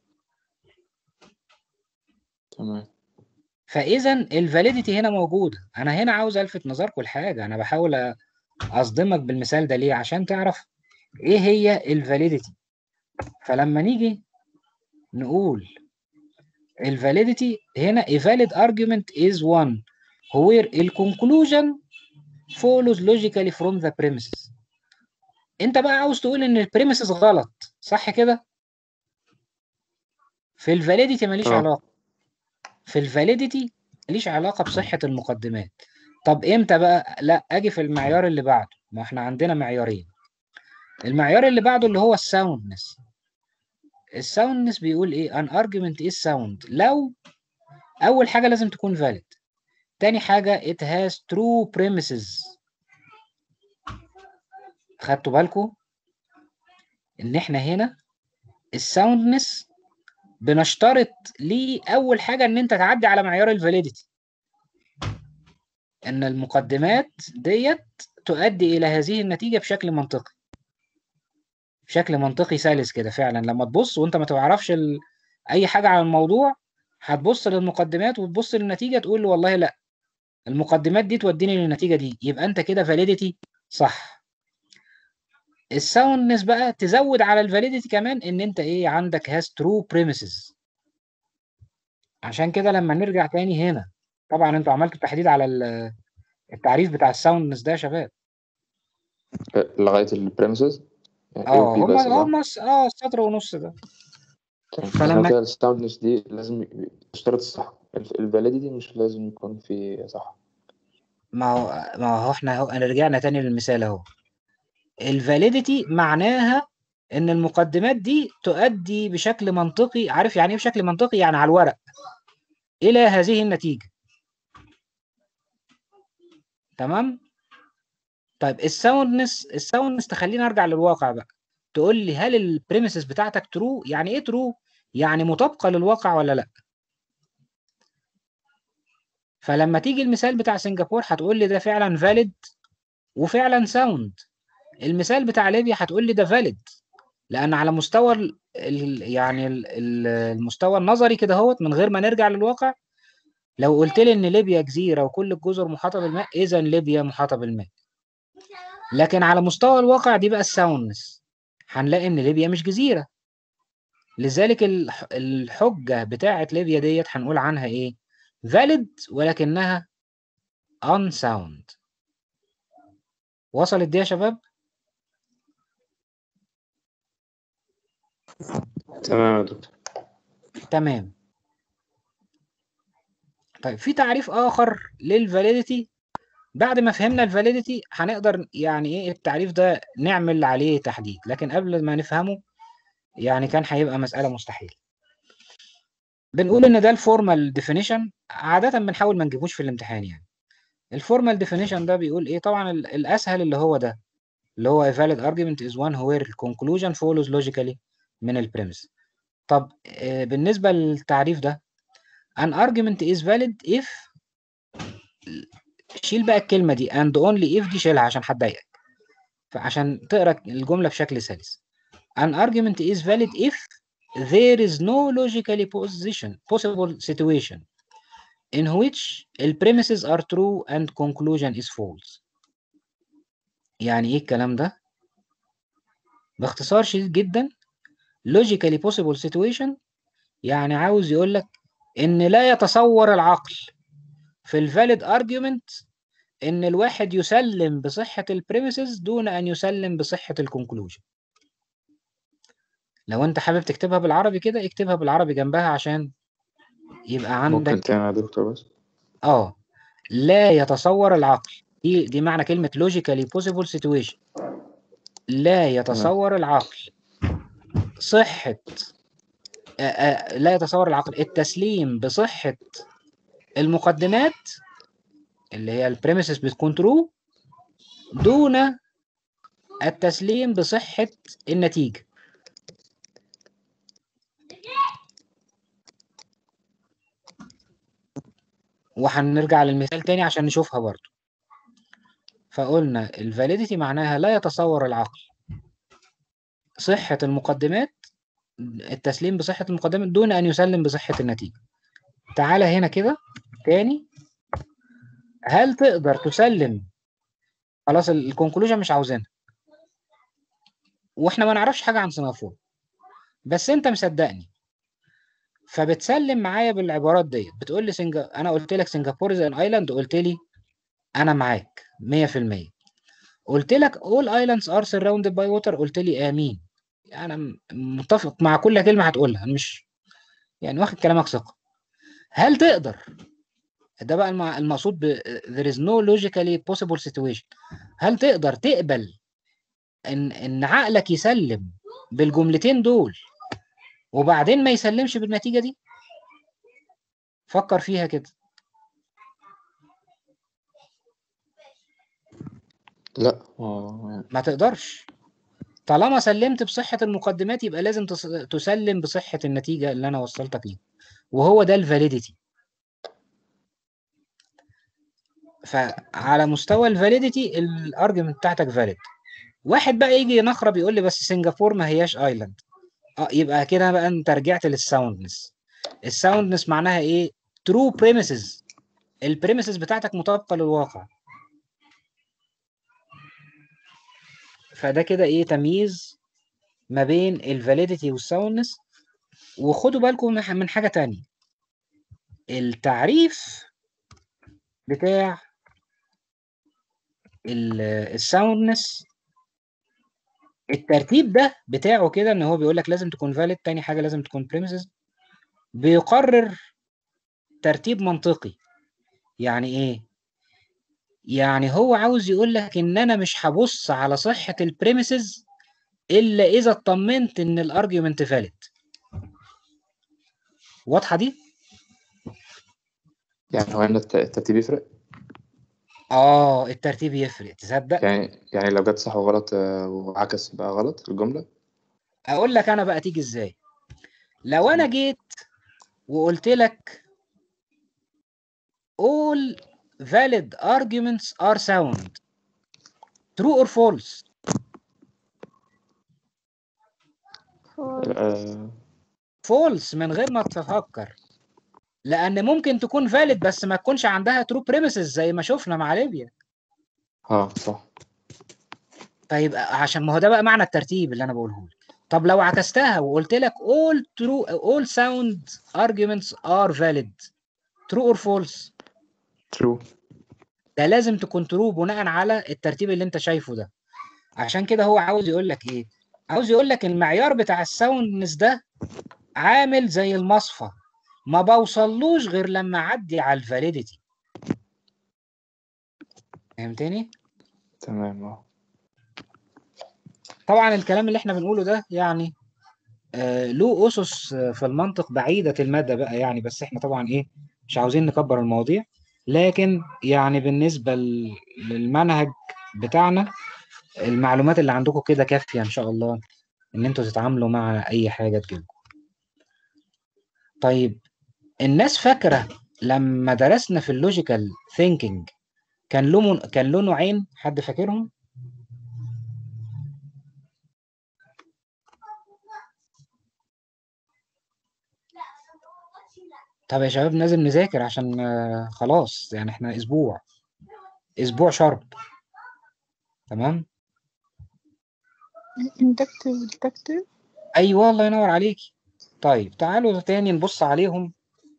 [SPEAKER 4] تمام
[SPEAKER 1] فاذا الفاليديتي هنا موجوده انا هنا عاوز الفت نظركم لحاجه انا بحاول أ- اصدمك بالمثال ده ليه عشان تعرف ايه هي الفاليديتي فلما نيجي نقول الفاليديتي هنا a valid argument is one where the conclusion follows logically from the premises انت بقى عاوز تقول ان البريمسز غلط صح كده في الفاليديتي ماليش
[SPEAKER 4] اه.
[SPEAKER 1] علاقه في الفاليديتي ماليش علاقه بصحه المقدمات طب امتى بقى لا اجي في المعيار اللي بعده ما احنا عندنا معيارين المعيار اللي بعده اللي هو الساوندنس الساوندنس بيقول ايه an argument is sound لو اول حاجه لازم تكون valid تاني حاجه it has true premises خدتوا بالكم ان احنا هنا الساوندنس بنشترط ليه اول حاجه ان انت تعدي على معيار الفاليديتي ان المقدمات ديت تؤدي الى هذه النتيجه بشكل منطقي بشكل منطقي سلس كده فعلا لما تبص وانت ما تعرفش ال... اي حاجه عن الموضوع هتبص للمقدمات وتبص للنتيجه تقول له والله لا المقدمات دي توديني للنتيجه دي يبقى انت كده فاليديتي صح الساوندنس بقى تزود على الفاليديتي كمان ان انت ايه عندك has true premises عشان كده لما نرجع تاني هنا طبعا انتوا عملتوا تحديد على ال- التعريف بتاع الساوندنس ده يا شباب
[SPEAKER 4] لغاية البريمسز يعني
[SPEAKER 1] اه
[SPEAKER 4] A و B
[SPEAKER 1] هم
[SPEAKER 4] بس صح؟
[SPEAKER 1] هم اه السطر ونص ده
[SPEAKER 4] تمام.
[SPEAKER 1] فلما-
[SPEAKER 4] يعني كده الساوندنس دي لازم ي- تشترط الصح الفاليديتي مش لازم يكون في صح
[SPEAKER 1] ما هو ما هو احنا هو انا رجعنا تاني للمثال اهو الفاليديتي معناها ان المقدمات دي تؤدي بشكل منطقي عارف يعني ايه بشكل منطقي يعني على الورق الى هذه النتيجة تمام طيب الساوندنس الساوندنس تخليني ارجع للواقع بقى تقول لي هل البريميسز بتاعتك ترو يعني ايه ترو يعني مطابقة للواقع ولا لا فلما تيجي المثال بتاع سنغافور هتقول لي ده فعلا فاليد وفعلا ساوند المثال بتاع ليبيا هتقول لي ده فاليد لان على مستوى ال ال يعني ال ال المستوى النظري كده اهوت من غير ما نرجع للواقع لو قلت لي ان ليبيا جزيره وكل الجزر محاطه بالماء اذا ليبيا محاطه بالماء لكن على مستوى الواقع دي بقى الساوندنس هنلاقي ان ليبيا مش جزيره لذلك الح- الحجه بتاعه ليبيا ديت هنقول عنها ايه valid ولكنها unsound وصلت دي يا شباب
[SPEAKER 4] تمام يا دكتور
[SPEAKER 1] تمام طيب في تعريف آخر للفاليديتي بعد ما فهمنا الفاليديتي هنقدر يعني ايه التعريف ده نعمل عليه تحديد لكن قبل ما نفهمه يعني كان هيبقى مسألة مستحيل بنقول ان ده الفورمال ديفينيشن عادة بنحاول ما نجيبوش في الامتحان يعني الفورمال ديفينيشن ده بيقول ايه طبعا ال- الاسهل اللي هو ده اللي هو a valid argument is one where the conclusion follows logically من البريمس طب آه، بالنسبة للتعريف ده an argument is valid if شيل بقى الكلمة دي and only if دي شيلها عشان هتضايقك فعشان تقرا الجملة بشكل سلس an argument is valid if there is no logically position possible situation in which the premises are true and conclusion is false يعني ايه الكلام ده باختصار شديد جدا logically possible situation يعني عاوز يقول لك ان لا يتصور العقل في الفاليد argument ان الواحد يسلم بصحة البريميسز دون ان يسلم بصحة الكونكلوجن لو انت حابب تكتبها بالعربي كده اكتبها بالعربي جنبها عشان يبقى
[SPEAKER 4] ممكن
[SPEAKER 1] عندك
[SPEAKER 4] تاني يا دكتور بس
[SPEAKER 1] اه لا يتصور العقل دي دي معنى كلمة logically possible situation لا يتصور العقل صحة آه آه لا يتصور العقل التسليم بصحة المقدمات اللي هي البريميسز بتكون ترو دون التسليم بصحة النتيجة وهنرجع للمثال تاني عشان نشوفها برضو فقلنا الفاليديتي معناها لا يتصور العقل صحة المقدمات التسليم بصحة المقدمات دون أن يسلم بصحة النتيجة تعالى هنا كده تاني هل تقدر تسلم خلاص الكونكلوجن مش عاوزينها واحنا ما نعرفش حاجة عن سنغافورة بس انت مصدقني فبتسلم معايا بالعبارات ديت بتقول لي سنجا... انا قلت لك سنغافورة زي ايلاند قلت لي انا معاك 100% قلت لك all islands are surrounded by water قلت لي امين انا م- متفق مع كل كلمة هتقولها أنا مش يعني واخد كلامك ثقة هل تقدر ده بقى الم- المقصود ب there is no logically possible situation هل تقدر تقبل ان ان عقلك يسلم بالجملتين دول وبعدين ما يسلمش بالنتيجة دي فكر فيها كده
[SPEAKER 4] لا آه،
[SPEAKER 1] ما تقدرش طالما سلمت بصحة المقدمات يبقى لازم تس- تسلم بصحة النتيجة اللي أنا وصلتك ليه وهو ده الفاليديتي فعلى مستوى الفاليديتي الارجيومنت بتاعتك فاليد واحد بقى يجي ينخرب يقول لي بس سنغافور ما هياش ايلاند اه يبقى كده بقى انت رجعت للساوندنس الساوندنس معناها ايه ترو بريميسز البريميسز بتاعتك مطابقة للواقع فده كده ايه تمييز ما بين الفاليديتي والساوندنس وخدوا بالكم من من حاجة تانية التعريف بتاع الساوندنس الترتيب ده بتاعه كده ان هو بيقول لك لازم تكون فاليد تاني حاجة لازم تكون بريميسز بيقرر ترتيب منطقي يعني ايه يعني هو عاوز يقول لك ان انا مش هبص على صحة البريميسز الا اذا اطمنت ان الارجيومنت فاليد واضحة دي
[SPEAKER 4] يعني هو هنا الت- الترتيب يفرق
[SPEAKER 1] اه الترتيب يفرق تصدق
[SPEAKER 4] يعني يعني لو جت صح وغلط آه، وعكس يبقى غلط الجملة
[SPEAKER 1] اقول لك انا بقى تيجي ازاي لو انا جيت وقلت لك all valid arguments are sound true or false
[SPEAKER 5] فول
[SPEAKER 4] آه،
[SPEAKER 1] false من غير ما تفكر لان ممكن تكون valid بس ما تكونش عندها true premises زي ما شفنا مع ليبيا
[SPEAKER 4] اه صح
[SPEAKER 1] فيبقى عشان ما هو ده بقى معنى الترتيب اللي انا بقوله لك طب لو عكستها وقلت لك all true all sound arguments are valid true or false
[SPEAKER 4] ترو
[SPEAKER 1] ده لازم تكون ترو بناء على الترتيب اللي انت شايفه ده عشان كده هو عاوز يقول لك ايه عاوز يقول لك المعيار بتاع الساوندنس ده عامل زي المصفى ما بوصلوش غير لما اعدي على الفاليديتي فهمتني
[SPEAKER 4] تمام اه
[SPEAKER 1] طبعا الكلام اللي احنا بنقوله ده يعني آه له اسس آه، في المنطق بعيدة المدى بقى يعني بس احنا طبعا ايه مش عاوزين نكبر المواضيع لكن يعني بالنسبة ل- للمنهج بتاعنا المعلومات اللي عندكم كده كافية ان شاء الله ان انتوا تتعاملوا مع اي حاجة تجيلكم طيب الناس فاكرة لما درسنا في اللوجيكال ثينكينج كان له من... كان له نوعين حد فاكرهم طب يا شباب لازم نذاكر عشان آه، خلاص يعني احنا اسبوع اسبوع شرب تمام
[SPEAKER 5] inductive deductive
[SPEAKER 1] ايوه الله ينور عليكي طيب تعالوا تاني نبص عليهم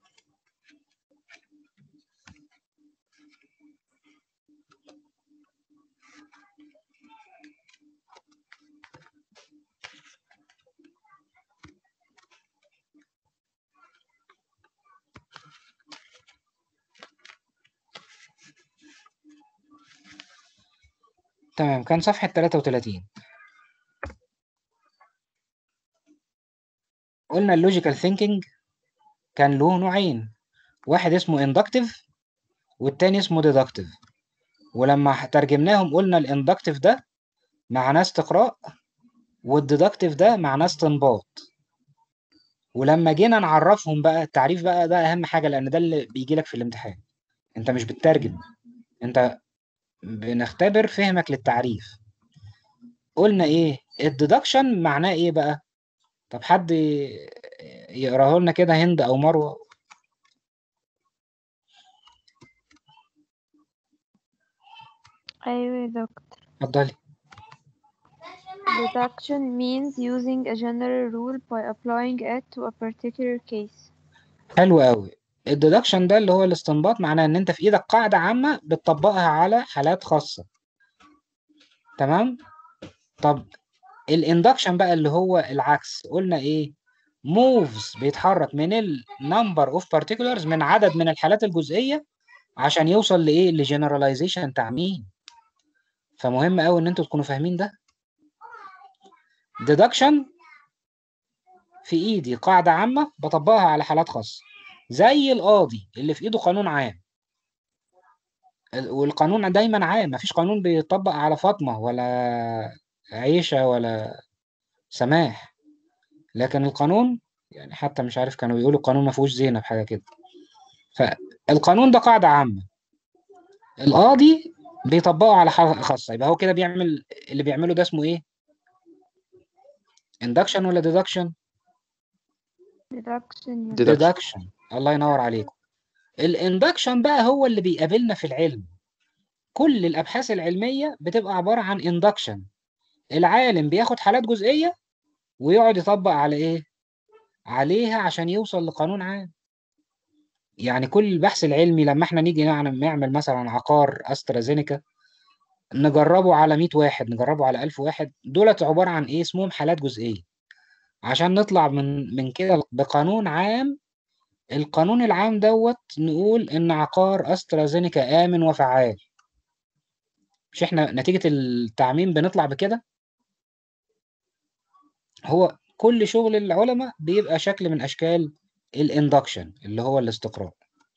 [SPEAKER 1] تمام كان صفحة 33 قلنا اللوجيكال ثينكينج كان له نوعين واحد اسمه اندكتيف والتاني اسمه ديدكتيف ولما ترجمناهم قلنا الاندكتيف ده معناه استقراء والديدكتيف ده معناه استنباط ولما جينا نعرفهم بقى التعريف بقى ده اهم حاجة لان ده اللي بيجي لك في الامتحان انت مش بتترجم انت بنختبر فهمك للتعريف قلنا ايه الديدكشن معناه ايه بقى طب حد يقراه لنا كده هند او مروه
[SPEAKER 5] أيوة يا دكتور
[SPEAKER 1] اتفضلي
[SPEAKER 5] deduction means using a general rule by applying it to a particular case
[SPEAKER 1] حلو قوي الديدكشن ده اللي هو الاستنباط معناه ان انت في ايدك قاعده عامه بتطبقها على حالات خاصه تمام طب الاندكشن بقى اللي هو العكس قلنا ايه moves بيتحرك من ال number of particulars من عدد من الحالات الجزئيه عشان يوصل لايه لجنراليزيشن تعميم فمهم قوي ان انتوا تكونوا فاهمين ده deduction في ايدي قاعده عامه بطبقها على حالات خاصه زي القاضي اللي في ايده قانون عام ال- والقانون دايما عام مفيش قانون بيطبق على فاطمه ولا عيشه ولا سماح لكن القانون يعني حتى مش عارف كانوا بيقولوا القانون ما فيهوش زينب حاجه كده فالقانون ده قاعده عامه القاضي بيطبقه على حاله خاصه يبقى هو كده بيعمل اللي بيعمله ده اسمه ايه induction ولا deduction
[SPEAKER 5] deduction يا
[SPEAKER 4] Deduction.
[SPEAKER 1] deduction الله ينور عليكم الاندكشن بقى هو اللي بيقابلنا في العلم كل الابحاث العلميه بتبقى عباره عن اندكشن العالم بياخد حالات جزئيه ويقعد يطبق على ايه عليها عشان يوصل لقانون عام يعني كل البحث العلمي لما احنا نيجي نعمل نعمل مثلا عقار استرازينيكا نجربه على 100 واحد نجربه على 1000 واحد دولت عباره عن ايه اسمهم حالات جزئيه عشان نطلع من من كده بقانون عام القانون العام دوت نقول ان عقار استرازينيكا امن وفعال مش احنا نتيجة التعميم بنطلع بكده هو كل شغل العلماء بيبقى شكل من اشكال الاندكشن اللي هو الاستقراء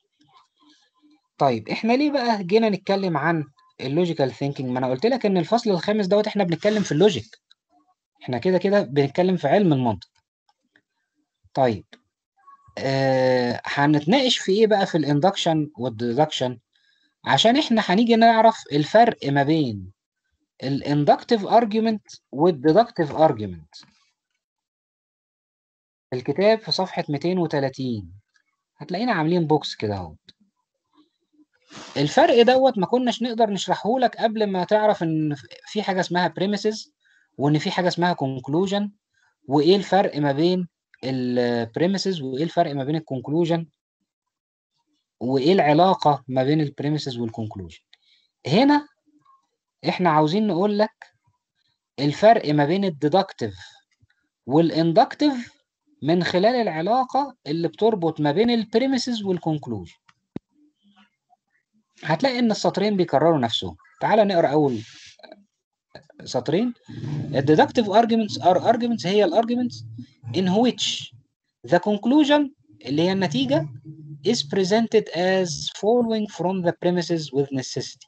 [SPEAKER 1] طيب احنا ليه بقى جينا نتكلم عن اللوجيكال ثينكينج ما انا قلت لك ان الفصل الخامس دوت احنا بنتكلم في اللوجيك احنا كده كده بنتكلم في علم المنطق طيب آه هنتناقش في ايه بقى في الاندكشن والديدكشن عشان احنا هنيجي نعرف الفرق ما بين الاندكتيف ارجيومنت والديدكتيف ارجيومنت الكتاب في صفحة 230 هتلاقينا عاملين بوكس كده اهو الفرق دوت ما كناش نقدر نشرحه لك قبل ما تعرف ان في حاجة اسمها premises وان في حاجة اسمها conclusion وايه الفرق ما بين البريمسز وايه الفرق ما بين الكونكلوجن وايه العلاقه ما بين البريمسز والكونكلوجن هنا احنا عاوزين نقول لك الفرق ما بين الديدكتيف والاندكتيف من خلال العلاقه اللي بتربط ما بين البريمسز والكونكلوجن هتلاقي ان السطرين بيكرروا نفسهم تعال نقرا اول سطرين الديدكتيف arguments are arguments هي الارجيومنتس in which the conclusion اللي هي النتيجة is presented as following from the premises with necessity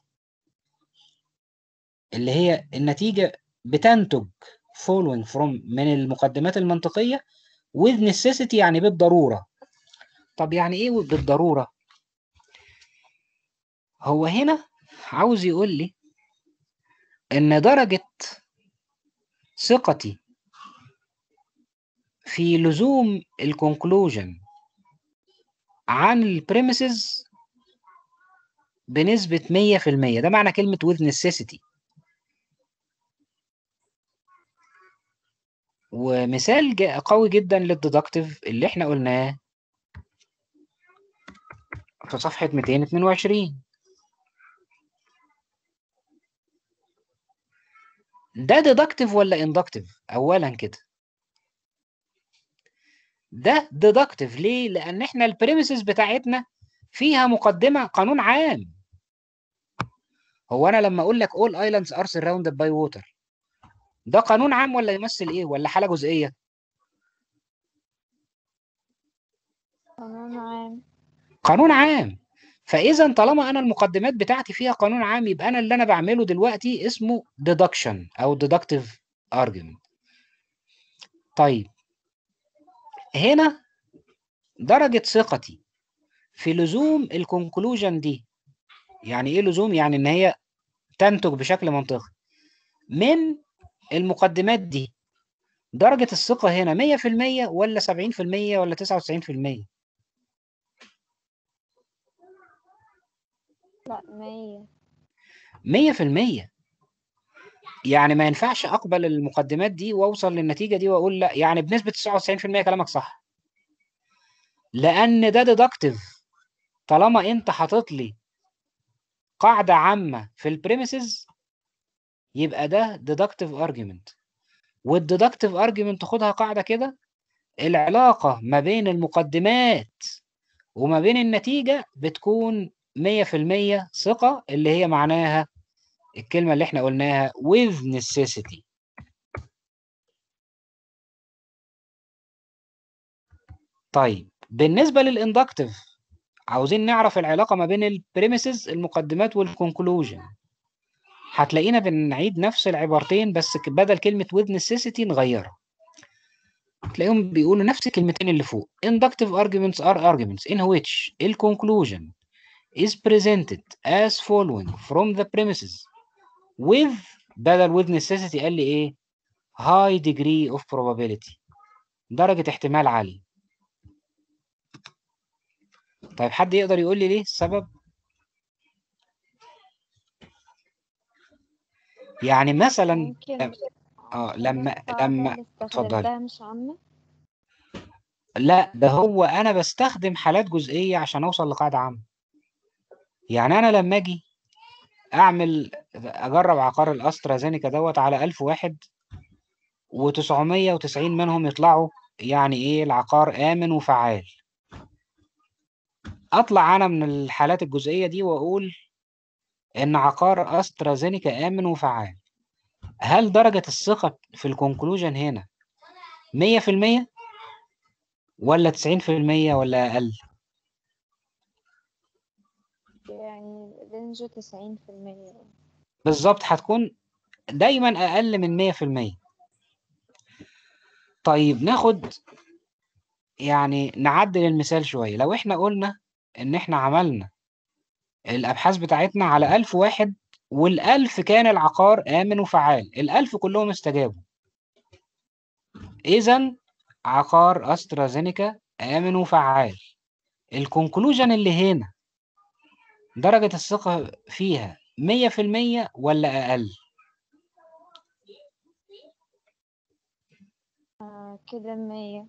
[SPEAKER 1] اللي هي النتيجة بتنتج following from من المقدمات المنطقية with necessity يعني بالضرورة طب يعني ايه بالضرورة هو هنا عاوز يقول لي ان درجة ثقتي في لزوم الكونكلوجن عن البريمسز بنسبة 100% ده معنى كلمة with necessity ومثال جا- قوي جدا للديدكتيف اللي احنا قلناه في صفحة 222 ده ديدكتيف ولا اندكتيف اولا كده ده ديدكتيف ليه لان احنا البريمسز بتاعتنا فيها مقدمه قانون عام هو انا لما اقول لك all islands are surrounded by water ده قانون عام ولا يمثل ايه ولا حاله جزئيه
[SPEAKER 5] قانون عام
[SPEAKER 1] قانون عام فاذا طالما انا المقدمات بتاعتي فيها قانون عام يبقى انا اللي انا بعمله دلوقتي اسمه deduction او deductive argument طيب هنا درجة ثقتي في لزوم الكونكلوجن دي يعني ايه لزوم يعني ان هي تنتج بشكل منطقي من المقدمات دي درجة الثقة هنا 100% ولا 70% ولا 99%
[SPEAKER 5] لا مية
[SPEAKER 1] مية في المية يعني ما ينفعش أقبل المقدمات دي وأوصل للنتيجة دي وأقول لا يعني بنسبة 99% كلامك صح لأن ده ديدكتيف طالما أنت حاطط لي قاعدة عامة في البريميسز يبقى ده ديدكتيف ارجيومنت والديدكتيف ارجيومنت خدها قاعدة كده العلاقة ما بين المقدمات وما بين النتيجة بتكون 100% ثقة اللي هي معناها الكلمة اللي احنا قلناها with necessity طيب بالنسبة للاندكتيف عاوزين نعرف العلاقة ما بين البريميسز المقدمات والكونكلوجن هتلاقينا بنعيد نفس العبارتين بس ك- بدل كلمة with necessity نغيرها تلاقيهم بيقولوا نفس الكلمتين اللي فوق inductive arguments are arguments in which the conclusion is presented as following from the premises with بدل with necessity قال لي ايه high degree of probability درجة احتمال عالية طيب حد يقدر يقول لي ليه السبب يعني مثلا
[SPEAKER 5] ممكن
[SPEAKER 1] اه لما
[SPEAKER 5] القاعدة
[SPEAKER 1] لما
[SPEAKER 5] اللي
[SPEAKER 1] اتفضلي
[SPEAKER 5] استخدمتها مش عامة
[SPEAKER 1] لا ده هو انا بستخدم حالات جزئيه عشان اوصل لقاعده عامه يعني انا لما اجي اعمل اجرب عقار الاسترازينيكا دوت على 1000 واحد و990 منهم يطلعوا يعني ايه العقار امن وفعال اطلع انا من الحالات الجزئيه دي واقول ان عقار استرازينيكا امن وفعال هل درجه الثقه في الكونكلوجن هنا 100% ولا 90% ولا اقل
[SPEAKER 5] يعني رينج تسعين في المية
[SPEAKER 1] بالظبط هتكون دايما اقل من 100% طيب ناخد يعني نعدل المثال شويه لو احنا قلنا ان احنا عملنا الابحاث بتاعتنا على 1000 واحد والألف كان العقار آمن وفعال الألف كلهم استجابوا إذا عقار أسترازينيكا آمن وفعال الكونكلوجن اللي هنا درجة الثقة فيها 100% ولا أقل
[SPEAKER 5] آه كده مية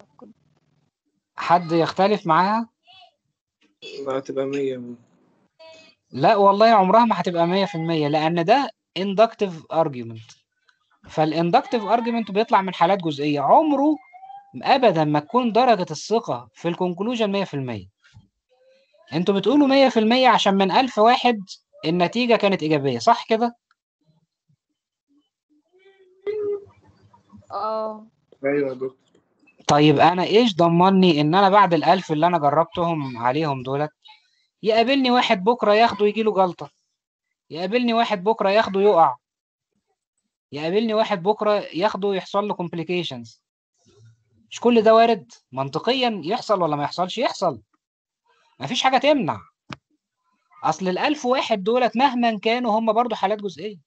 [SPEAKER 1] حد يختلف معاها
[SPEAKER 3] لا تبقى مية
[SPEAKER 1] لا والله عمرها ما هتبقى 100% لأن ده inductive argument فالاندكتيف argument بيطلع من حالات جزئية عمره ابدا ما تكون درجة الثقة في الكونكلوجن 100% انتوا بتقولوا 100% عشان من 1000 واحد النتيجة كانت إيجابية صح كده؟
[SPEAKER 5] اه
[SPEAKER 3] ايوه يا دكتور
[SPEAKER 1] طيب أنا إيش ضمني إن أنا بعد الألف اللي أنا جربتهم عليهم دولت يقابلني واحد بكرة ياخده يجيله جلطة يقابلني واحد بكرة ياخده يقع يقابلني واحد بكرة ياخده يحصل له complications مش كل ده وارد منطقيا يحصل ولا ما يحصلش يحصل مفيش حاجة تمنع أصل الألف واحد دولت مهما كانوا هم برضو حالات جزئية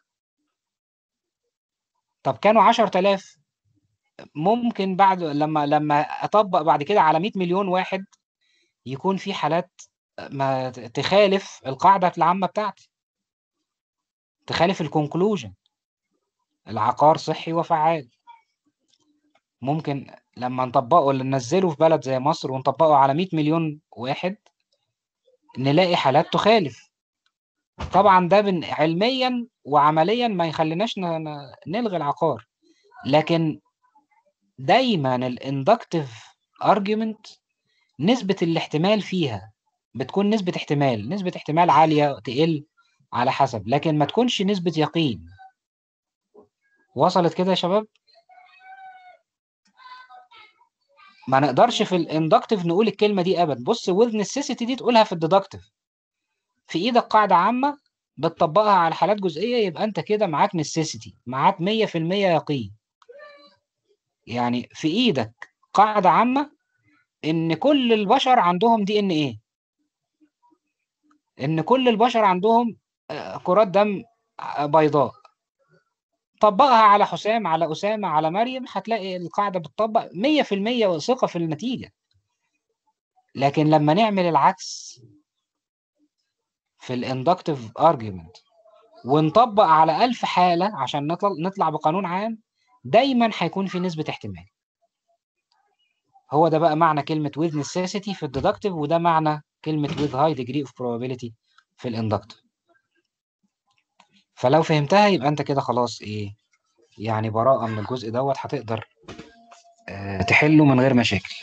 [SPEAKER 1] طب كانوا عشر تلاف ممكن بعد لما لما أطبق بعد كده على 100 مليون واحد يكون في حالات ما تخالف القاعدة العامة بتاعتي تخالف الكونكلوجن العقار صحي وفعال ممكن لما نطبقه ولا ننزله في بلد زي مصر ونطبقه على 100 مليون واحد نلاقي حالات تخالف طبعا ده بن- علميا وعمليا ما يخليناش ن- ن- نلغي العقار لكن دايما الاندكتيف ارجيومنت نسبة الاحتمال فيها بتكون نسبة احتمال نسبة احتمال عالية تقل على حسب لكن ما تكونش نسبة يقين وصلت كده يا شباب ما نقدرش في الاندكتيف نقول الكلمة دي ابدا بص with necessity دي تقولها في الديدكتيف في ايدك قاعدة عامة بتطبقها على حالات جزئية يبقى انت كده معاك necessity معاك 100% يقين يعني في ايدك قاعدة عامة ان كل البشر عندهم دي ان ايه ان كل البشر عندهم آه، كرات دم آه، بيضاء طبقها على حسام على أسامة على مريم هتلاقي القاعدة بتطبق 100% ثقة في النتيجة لكن لما نعمل العكس في الاندكتيف ارجيومنت ونطبق على ألف حالة عشان نطلع نطلع بقانون عام دايما هيكون في نسبة احتمال هو ده بقى معنى كلمة with necessity في الديدكتيف وده معنى كلمة with high degree of probability في الاندكتيف فلو فهمتها يبقى انت كده خلاص ايه يعني براءة من الجزء دوت هتقدر آه، تحله من غير مشاكل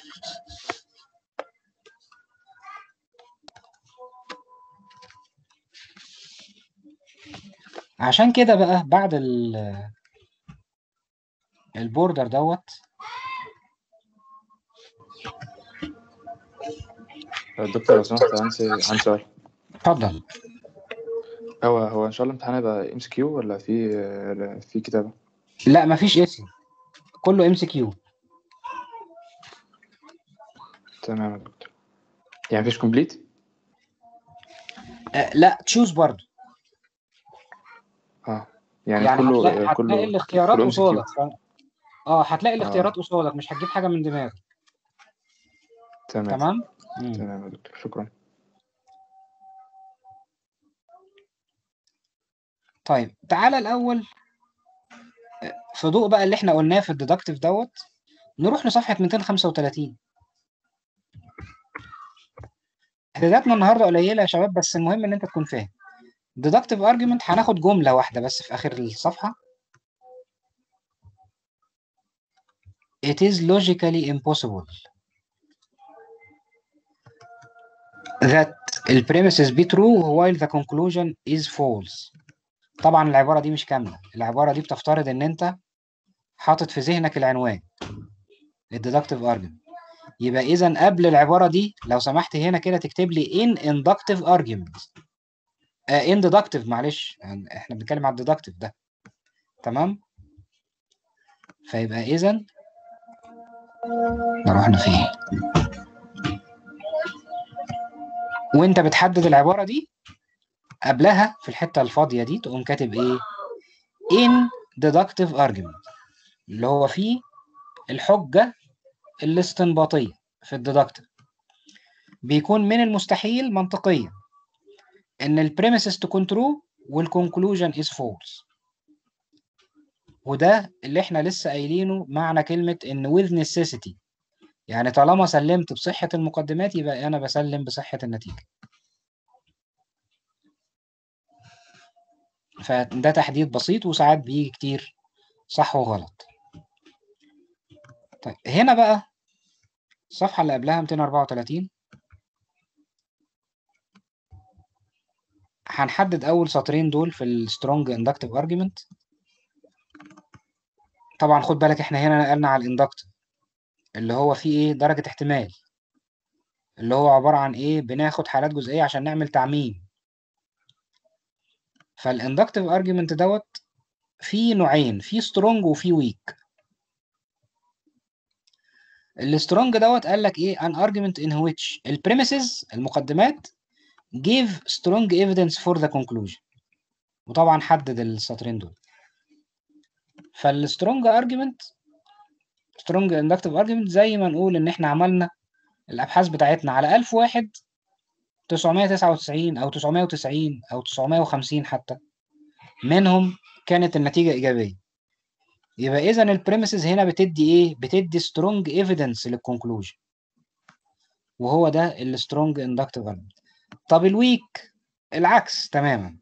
[SPEAKER 1] عشان كده بقى بعد ال البوردر دوت
[SPEAKER 4] دكتور لو سمحت عندي عندي سؤال
[SPEAKER 1] اتفضل
[SPEAKER 4] هو هو ان شاء الله الامتحان هيبقى ام سي كيو ولا في في كتابه
[SPEAKER 1] لا مفيش اسم كله ام سي كيو
[SPEAKER 4] تمام يا دكتور يعني مفيش كومبليت
[SPEAKER 1] لا تشوز برضه
[SPEAKER 4] اه يعني,
[SPEAKER 1] يعني
[SPEAKER 4] كله
[SPEAKER 1] هتلاقي, هتلاقي
[SPEAKER 4] كله
[SPEAKER 1] الاختيارات
[SPEAKER 4] كله MCQ.
[SPEAKER 1] قصادك ف- اه هتلاقي الاختيارات قصادك مش هتجيب حاجه من دماغك
[SPEAKER 4] تمام
[SPEAKER 1] تمام مم.
[SPEAKER 4] تمام يا دكتور شكرا
[SPEAKER 1] طيب تعالى الاول في ضوء بقى اللي احنا قلناه في الديدكتيف دوت نروح لصفحه 235 اعداداتنا النهارده قليله يا شباب بس المهم ان انت تكون فاهم deductive argument هناخد جمله واحده بس في اخر الصفحه It is logically impossible that the premises be true while the conclusion is false. طبعا العبارة دي مش كاملة، العبارة دي بتفترض إن أنت حاطط في ذهنك العنوان الديدكتيف argument. يبقى إذا قبل العبارة دي لو سمحت هنا كده تكتب لي in inductive argument. آه in deductive معلش يعني إحنا بنتكلم على الديدكتيف ده. تمام؟ فيبقى إذا رحنا فين؟ وانت بتحدد العبارة دي قبلها في الحتة الفاضية دي تقوم كاتب ايه in deductive argument اللي هو فيه الحجة الاستنباطية في الديدكتيف بيكون من المستحيل منطقيا ان البريميسز تكون true والconclusion is false وده اللي احنا لسه قايلينه معنى كلمة ان with necessity يعني طالما سلمت بصحة المقدمات يبقى انا بسلم بصحة النتيجة فده تحديد بسيط وساعات بيجي كتير صح وغلط طيب هنا بقى الصفحة اللي قبلها 234 هنحدد أول سطرين دول في السترونج اندكتيف ارجيومنت طبعا خد بالك احنا هنا نقلنا على الاندكتيف اللي هو فيه ايه درجة احتمال اللي هو عبارة عن ايه بناخد حالات جزئية عشان نعمل تعميم فالاندكتيف ارجيومنت دوت فيه نوعين فيه سترونج وفيه ويك السترونج دوت قال لك ايه an argument in which البريميسز المقدمات give strong evidence for the conclusion وطبعا حدد السطرين دول فالسترونج ارجيومنت سترونج اندكتيف ارجيومنت زي ما نقول ان احنا عملنا الابحاث بتاعتنا على 1000 واحد 999 او 990 او 950 حتى منهم كانت النتيجة إيجابية يبقى إذا البريميسز هنا بتدي إيه؟ بتدي سترونج ايفيدنس للكونكلوجن وهو ده السترونج اندكتيف ارجيومنت طب الويك العكس تماما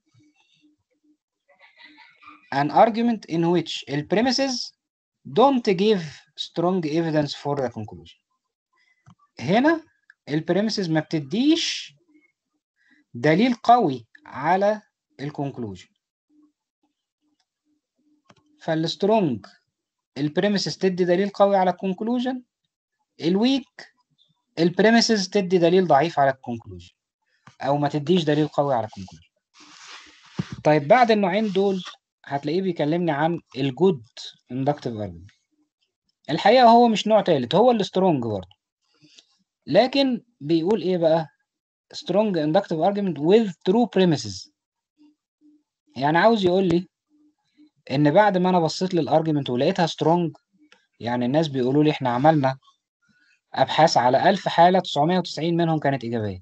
[SPEAKER 1] an argument in which the premises don't give strong evidence for the conclusion هنا البريميسز ما بتديش دليل قوي على الكونكلوجن فالسترونج البريميسز تدي دليل قوي على الكونكلوجن الويك البريميسز تدي دليل ضعيف على الكونكلوجن او ما تديش دليل قوي على الكونكلوجن طيب بعد النوعين دول هتلاقيه بيكلمني عن الجود اندكتيف ارجيومنت الحقيقه هو مش نوع تالت هو السترونج برضه لكن بيقول ايه بقى strong inductive argument with true premises يعني عاوز يقول لي ان بعد ما انا بصيت للارجيومنت ولقيتها strong يعني الناس بيقولوا لي احنا عملنا ابحاث على 1000 حاله 990 منهم كانت ايجابيه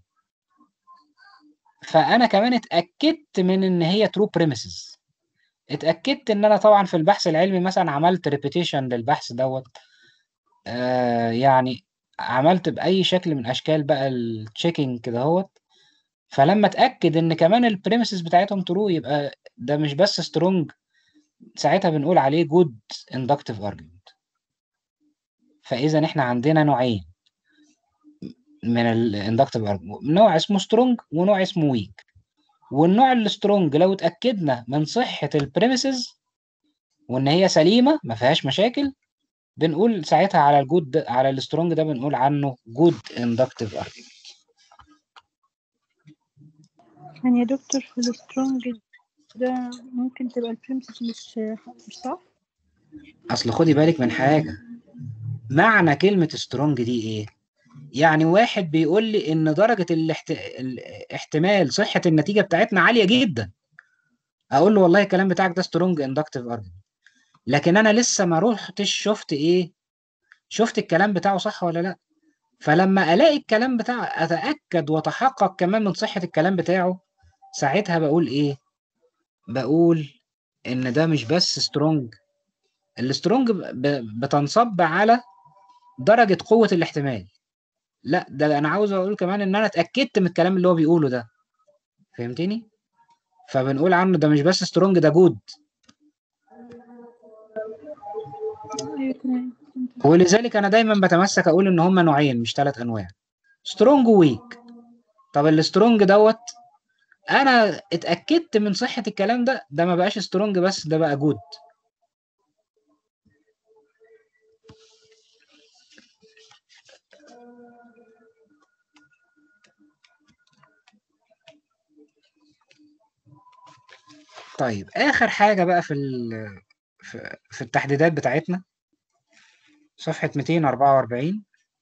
[SPEAKER 1] فانا كمان اتاكدت من ان هي true premises اتاكدت ان انا طبعا في البحث العلمي مثلا عملت ريبيتيشن للبحث دوت آه يعني عملت باي شكل من اشكال بقى التشيكينج كده اهوت فلما اتاكد ان كمان البريمسز بتاعتهم ترو يبقى ده مش بس سترونج ساعتها بنقول عليه جود اندكتيف ارجيومنت فاذا احنا عندنا نوعين من الاندكتيف ارجيومنت نوع اسمه سترونج ونوع اسمه ويك والنوع السترونج لو اتاكدنا من صحه البريمسز وان هي سليمه ما فيهاش مشاكل بنقول ساعتها على الجود على السترونج ده بنقول عنه جود اندكتيف ارجيومنت
[SPEAKER 6] يعني يا دكتور في السترونج ده ممكن تبقى البريمسز مش مش صح
[SPEAKER 1] اصل خدي بالك من حاجه معنى كلمه سترونج دي ايه يعني واحد بيقول لي ان درجه الاحت... الاحتمال صحه النتيجه بتاعتنا عاليه جدا اقول له والله الكلام بتاعك ده سترونج اندكتيف ارجيومنت لكن انا لسه ما روحتش شفت ايه شفت الكلام بتاعه صح ولا لا فلما الاقي الكلام بتاعه اتاكد واتحقق كمان من صحه الكلام بتاعه ساعتها بقول ايه بقول ان ده مش بس سترونج السترونج ب- بتنصب على درجه قوه الاحتمال لا ده انا عاوز اقول كمان ان انا اتاكدت من الكلام اللي هو بيقوله ده فهمتني فبنقول عنه ده مش بس سترونج ده جود
[SPEAKER 6] ايوه تمام
[SPEAKER 1] ولذلك انا دايما بتمسك اقول ان هما نوعين مش ثلاث انواع سترونج وويك طب السترونج دوت انا اتاكدت من صحه الكلام ده ده ما بقاش سترونج بس ده بقى جود طيب اخر حاجه بقى في ال- في في التحديدات بتاعتنا صفحه 244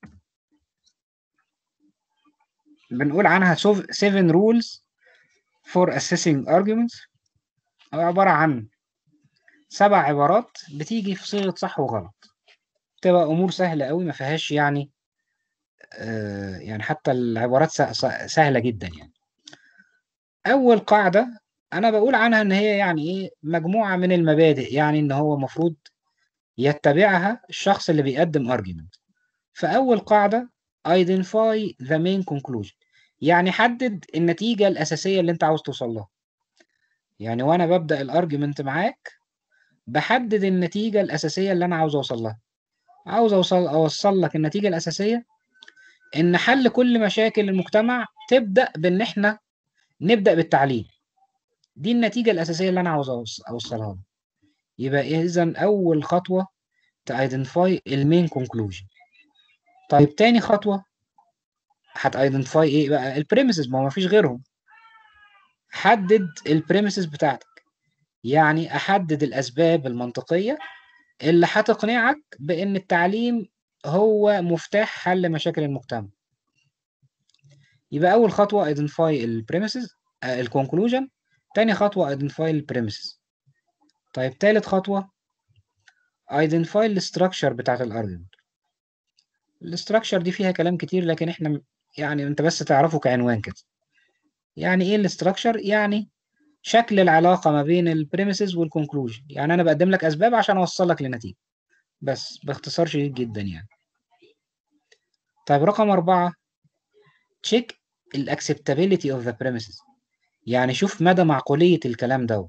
[SPEAKER 1] بنقول عنها 7 rules for assessing arguments هو عبارة عن سبع عبارات بتيجي في صيغة صح وغلط تبقى أمور سهلة قوي ما فيهاش يعني آه يعني حتى العبارات س- س- سهلة جدا يعني أول قاعدة أنا بقول عنها إن هي يعني إيه مجموعة من المبادئ يعني إن هو مفروض يتبعها الشخص اللي بيقدم argument فأول قاعدة identify the main conclusion يعني حدد النتيجة الأساسية اللي أنت عاوز توصل لها يعني وأنا ببدأ الارجيومنت معاك بحدد النتيجة الأساسية اللي أنا عاوز أوصل لها عاوز أوصل أوصل لك النتيجة الأساسية إن حل كل مشاكل المجتمع تبدأ بإن إحنا نبدأ بالتعليم دي النتيجة الأساسية اللي أنا عاوز أوص- أوصلها لك يبقى إذا أول خطوة تايدنتيفاي المين كونكلوجن طيب تاني خطوة هتايدنتيفاي إيه بقى البريمسز ما هو مفيش غيرهم حدد البريمسز بتاعتك يعني أحدد الأسباب المنطقية اللي هتقنعك بإن التعليم هو مفتاح حل مشاكل المجتمع يبقى أول خطوة identify ال premises آه ال conclusion تاني خطوة identify ال premises طيب تالت خطوة identify ال structure بتاعت الارجيومنت الستراكشر دي فيها كلام كتير لكن احنا م- يعني انت بس تعرفه كعنوان كده يعني ايه الاستراكشر يعني شكل العلاقة ما بين البريمسز والكونكلوجن يعني انا بقدم لك اسباب عشان اوصل لك لنتيجة بس باختصار شديد جدا يعني طيب رقم أربعة check ال acceptability of the premises يعني شوف مدى معقولية الكلام دوت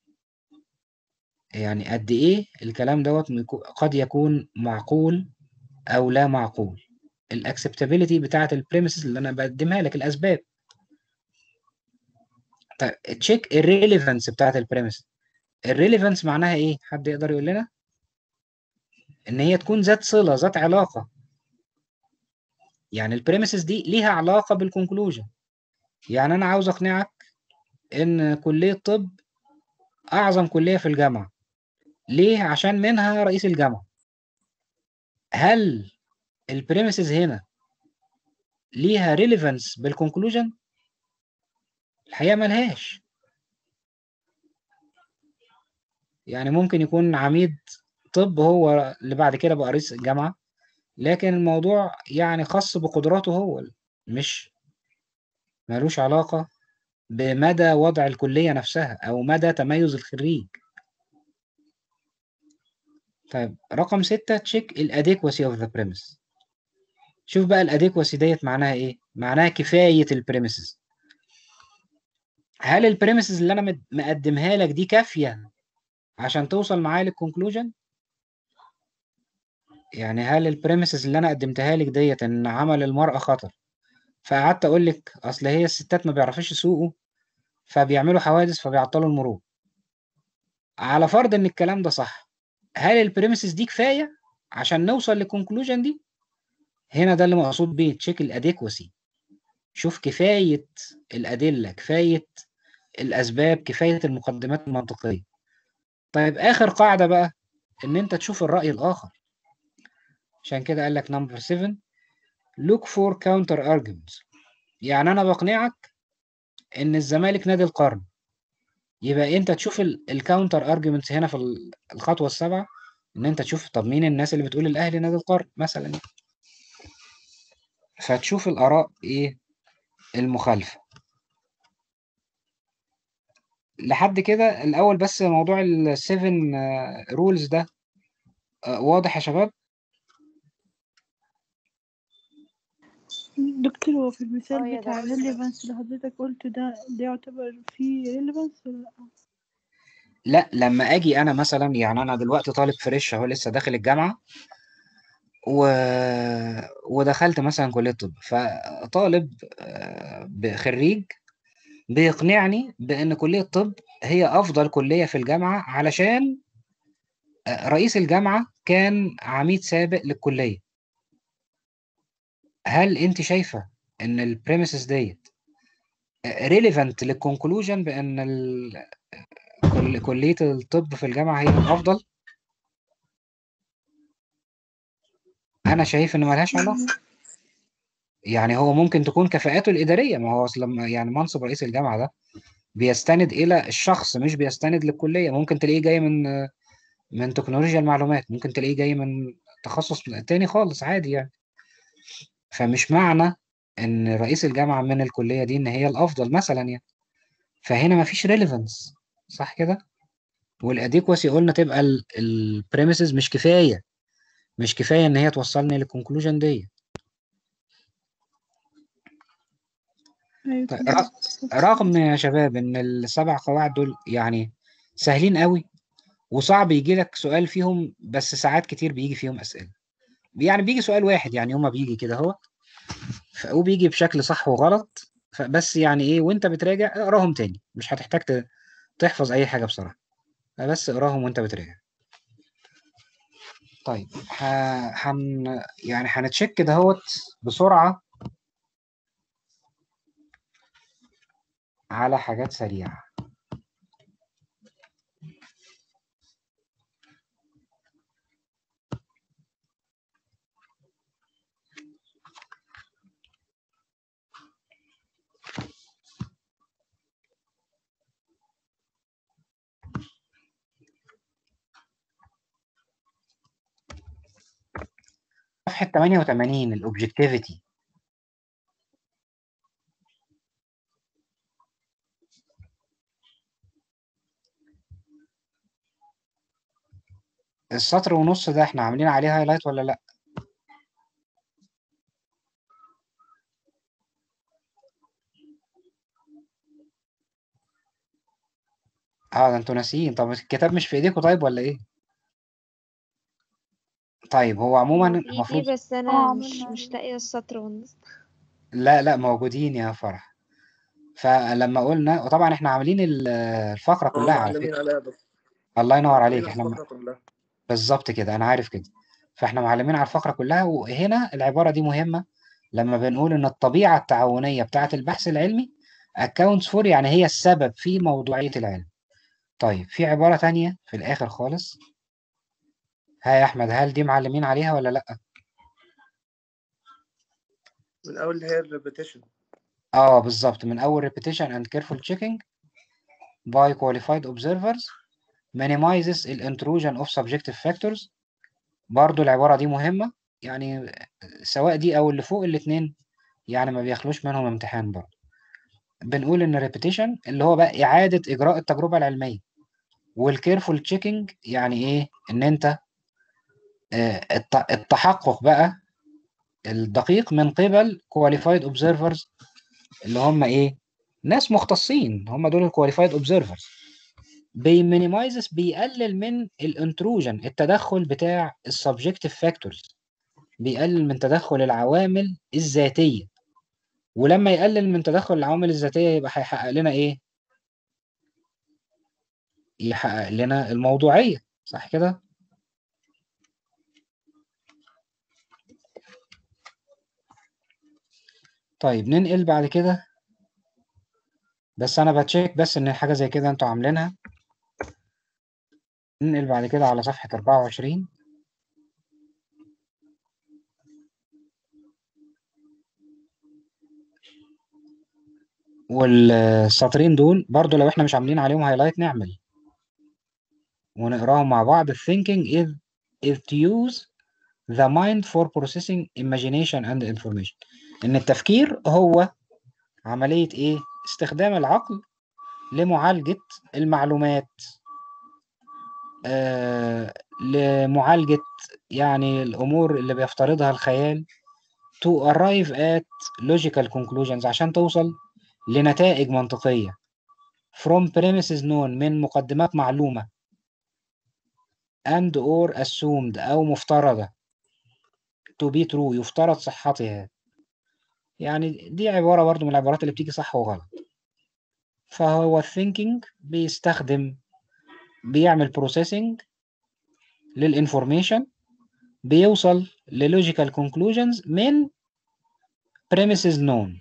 [SPEAKER 1] يعني قد إيه الكلام دوت ميكو- قد يكون معقول أو لا معقول ال acceptability بتاعة ال premises اللي أنا بقدمها لك الأسباب طيب check ال relevance بتاعة ال premises ال relevance معناها إيه؟ حد يقدر يقول لنا؟ إن هي تكون ذات صلة ذات علاقة يعني البريمسز دي ليها علاقة بالكونكلوجن يعني أنا عاوز أقنعك إن كلية طب أعظم كلية في الجامعة ليه؟ عشان منها رئيس الجامعة هل البريمسز هنا ليها ريليفانس بالكونكلوجن؟ الحقيقة ملهاش يعني ممكن يكون عميد طب هو اللي بعد كده بقى رئيس الجامعة لكن الموضوع يعني خاص بقدراته هو مش ملوش علاقة بمدى وضع الكلية نفسها أو مدى تميز الخريج طيب رقم ستة check ال adequacy of the premise شوف بقى ال adequacy ديت معناها إيه؟ معناها كفاية ال premises هل ال premises اللي أنا مد- مقدمها لك دي كافية عشان توصل معايا للكونكلوجن؟ يعني هل ال premises اللي أنا قدمتها لك ديت إن عمل المرأة خطر فقعدت أقول لك أصل هي الستات ما بيعرفوش يسوقوا فبيعملوا حوادث فبيعطلوا المرور على فرض ان الكلام ده صح هل البريمسز دي كفايه عشان نوصل للكونكلوجن دي هنا ده اللي مقصود بيه تشيك الاديكوسي شوف كفايه الادله كفايه الاسباب كفايه المقدمات المنطقيه طيب اخر قاعده بقى ان انت تشوف الراي الاخر عشان كده قال لك نمبر 7 look for counter arguments يعني انا بقنعك ان الزمالك نادي القرن يبقى انت تشوف الكاونتر ارجيومنتس هنا في ال- الخطوه السابعه ان انت تشوف طب مين الناس اللي بتقول الاهلي نادي القرن مثلا يعني. فتشوف الاراء ايه المخالفه لحد كده الاول بس موضوع السيفن رولز ده آه، واضح يا شباب
[SPEAKER 6] دكتور هو في
[SPEAKER 5] اه
[SPEAKER 6] المثال
[SPEAKER 5] يا
[SPEAKER 6] بتاع
[SPEAKER 5] دكتور.
[SPEAKER 6] الريليفانس اللي حضرتك قلته ده ده يعتبر فيه ريليفانس ولا لأ؟
[SPEAKER 1] لا لما اجي انا مثلا يعني انا دلوقتي طالب فريش اهو لسه داخل الجامعه و... ودخلت مثلا كليه طب فطالب آه، خريج بيقنعني بان كليه طب هي افضل كليه في الجامعه علشان آه، رئيس الجامعه كان عميد سابق للكليه هل انت شايفه ان البريميسز ديت ريليفنت للكونكلوجن بان ال... كل... كليه الطب في الجامعه هي الافضل انا شايف ان ملهاش علاقه يعني هو ممكن تكون كفاءاته الاداريه ما هو اصل لما- يعني منصب رئيس الجامعه ده بيستند الى الشخص مش بيستند للكليه ممكن تلاقيه جاي من من تكنولوجيا المعلومات ممكن تلاقيه جاي من تخصص تاني خالص عادي يعني فمش معنى ان رئيس الجامعه من الكليه دي ان هي الافضل مثلا يعني فهنا مفيش ريليفانس صح كده والاديكواسي قلنا تبقى البريميسز مش كفايه مش كفايه ان هي توصلني للكونكلوجن دي
[SPEAKER 6] أيوة
[SPEAKER 1] طيب
[SPEAKER 6] تمام.
[SPEAKER 1] ر- رغم يا شباب ان السبع قواعد دول يعني سهلين قوي وصعب يجي لك سؤال فيهم بس ساعات كتير بيجي فيهم اسئله يعني بيجي سؤال واحد يعني يوم ما بيجي كده اهو ف- وبيجي بشكل صح وغلط فبس يعني ايه وانت بتراجع اقراهم تاني مش هتحتاج ت- تحفظ اي حاجه بصراحه بس اقراهم وانت بتراجع طيب ه... هن يعني هنتشيك كده اهوت بسرعه على حاجات سريعه صفحة 88 الأوبجكتيفيتي السطر ونص ده احنا عاملين عليه هايلايت ولا لا؟ اه ده انتوا ناسيين طب الكتاب مش في ايديكم طيب ولا ايه؟ طيب هو عموما
[SPEAKER 5] هو في
[SPEAKER 1] المفروض
[SPEAKER 5] ايدي بس
[SPEAKER 6] اه
[SPEAKER 5] انا
[SPEAKER 6] عملنا
[SPEAKER 5] مش مش
[SPEAKER 6] عليه.
[SPEAKER 5] لاقيه السطر والنص
[SPEAKER 1] لا لا موجودين يا فرح فلما قلنا وطبعا احنا عاملين ال- الفقرة
[SPEAKER 3] هم
[SPEAKER 1] كلها على
[SPEAKER 3] معلمين
[SPEAKER 1] فكرة
[SPEAKER 3] عليها بس
[SPEAKER 1] الله ينور
[SPEAKER 3] معلمين
[SPEAKER 1] عليك
[SPEAKER 3] على
[SPEAKER 1] احنا م-
[SPEAKER 3] الفقرة كلها
[SPEAKER 1] بالظبط كده انا عارف كده فاحنا معلمين على الفقرة كلها وهنا العبارة دي مهمة لما بنقول ان الطبيعة التعاونية بتاعة البحث العلمي accounts for يعني هي السبب في موضوعية العلم طيب في عبارة تانية في الآخر خالص ها يا أحمد هل دي معلمين عليها ولا لأ؟
[SPEAKER 3] من أول اللي هي الريبيتيشن
[SPEAKER 1] اه بالظبط من اول repetition and careful checking by qualified observers minimizes ال intrusion of subjective factors برضو العبارة دي مهمة يعني سواء دي او اللي فوق الاتنين يعني ما بيخلوش منهم امتحان برضو بنقول ان repetition اللي هو بقى اعادة اجراء التجربة العلمية والكيرفول تشيكينج يعني ايه ان انت آه، الت- التحقق بقى الدقيق من قبل qualified observers اللي هم ايه ناس مختصين هم دول الكواليفايد اوبزرفرز بيمينيمايزز بيقلل من الانتروجن التدخل بتاع السبجكتيف فاكتورز بيقلل من تدخل العوامل الذاتيه ولما يقلل من تدخل العوامل الذاتيه يبقى هيحقق لنا ايه يحقق لنا الموضوعيه صح كده طيب ننقل بعد كده بس انا بتشيك بس ان حاجه زي كده انتوا عاملينها ننقل بعد كده على صفحه 24 والسطرين دول برضو لو احنا مش عاملين عليهم هايلايت نعمل ونقراهم مع بعض thinking is is to use the mind for processing imagination and information ان التفكير هو عملية ايه استخدام العقل لمعالجة المعلومات آه لمعالجة يعني الأمور اللي بيفترضها الخيال to arrive at logical conclusions عشان توصل لنتائج منطقية from premises known من مقدمات معلومة and or assumed أو مفترضة to be true يفترض صحتها يعني دي عبارة برضو من العبارات اللي بتيجي صح وغلط فهو thinking بيستخدم بيعمل processing للinformation بيوصل للوجيكال conclusions من premises known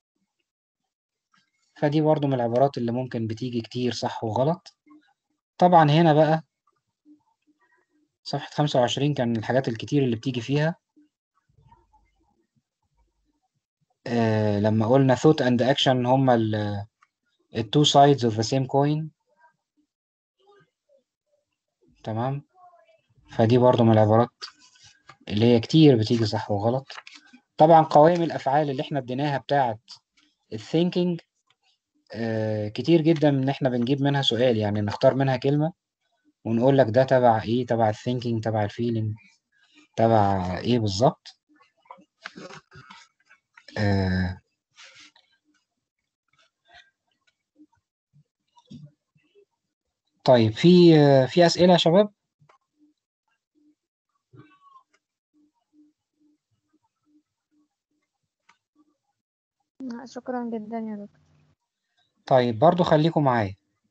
[SPEAKER 1] فدي برضو من العبارات اللي ممكن بتيجي كتير صح وغلط طبعا هنا بقى صفحة 25 كان الحاجات الكتير اللي بتيجي فيها آه لما قلنا thought and action هما ال ال two sides of the same coin تمام فدي برضو من العبارات اللي هي كتير بتيجي صح وغلط طبعا قوائم الأفعال اللي احنا اديناها بتاعت الثينكينج آه كتير جدا ان احنا بنجيب منها سؤال يعني نختار منها كلمة ونقول لك ده تبع ايه تبع الثينكينج تبع الفيلينج تبع ايه بالظبط آه طيب في آه في أسئلة يا شباب
[SPEAKER 5] شكرا جدا يا دكتور
[SPEAKER 1] طيب برضو خليكم معايا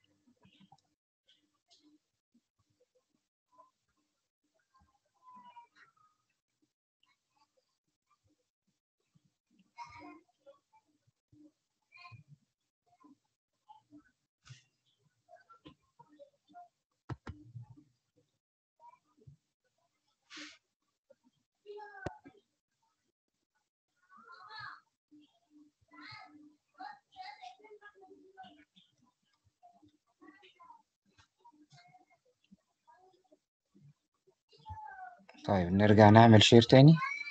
[SPEAKER 1] طيب نرجع نعمل شير تاني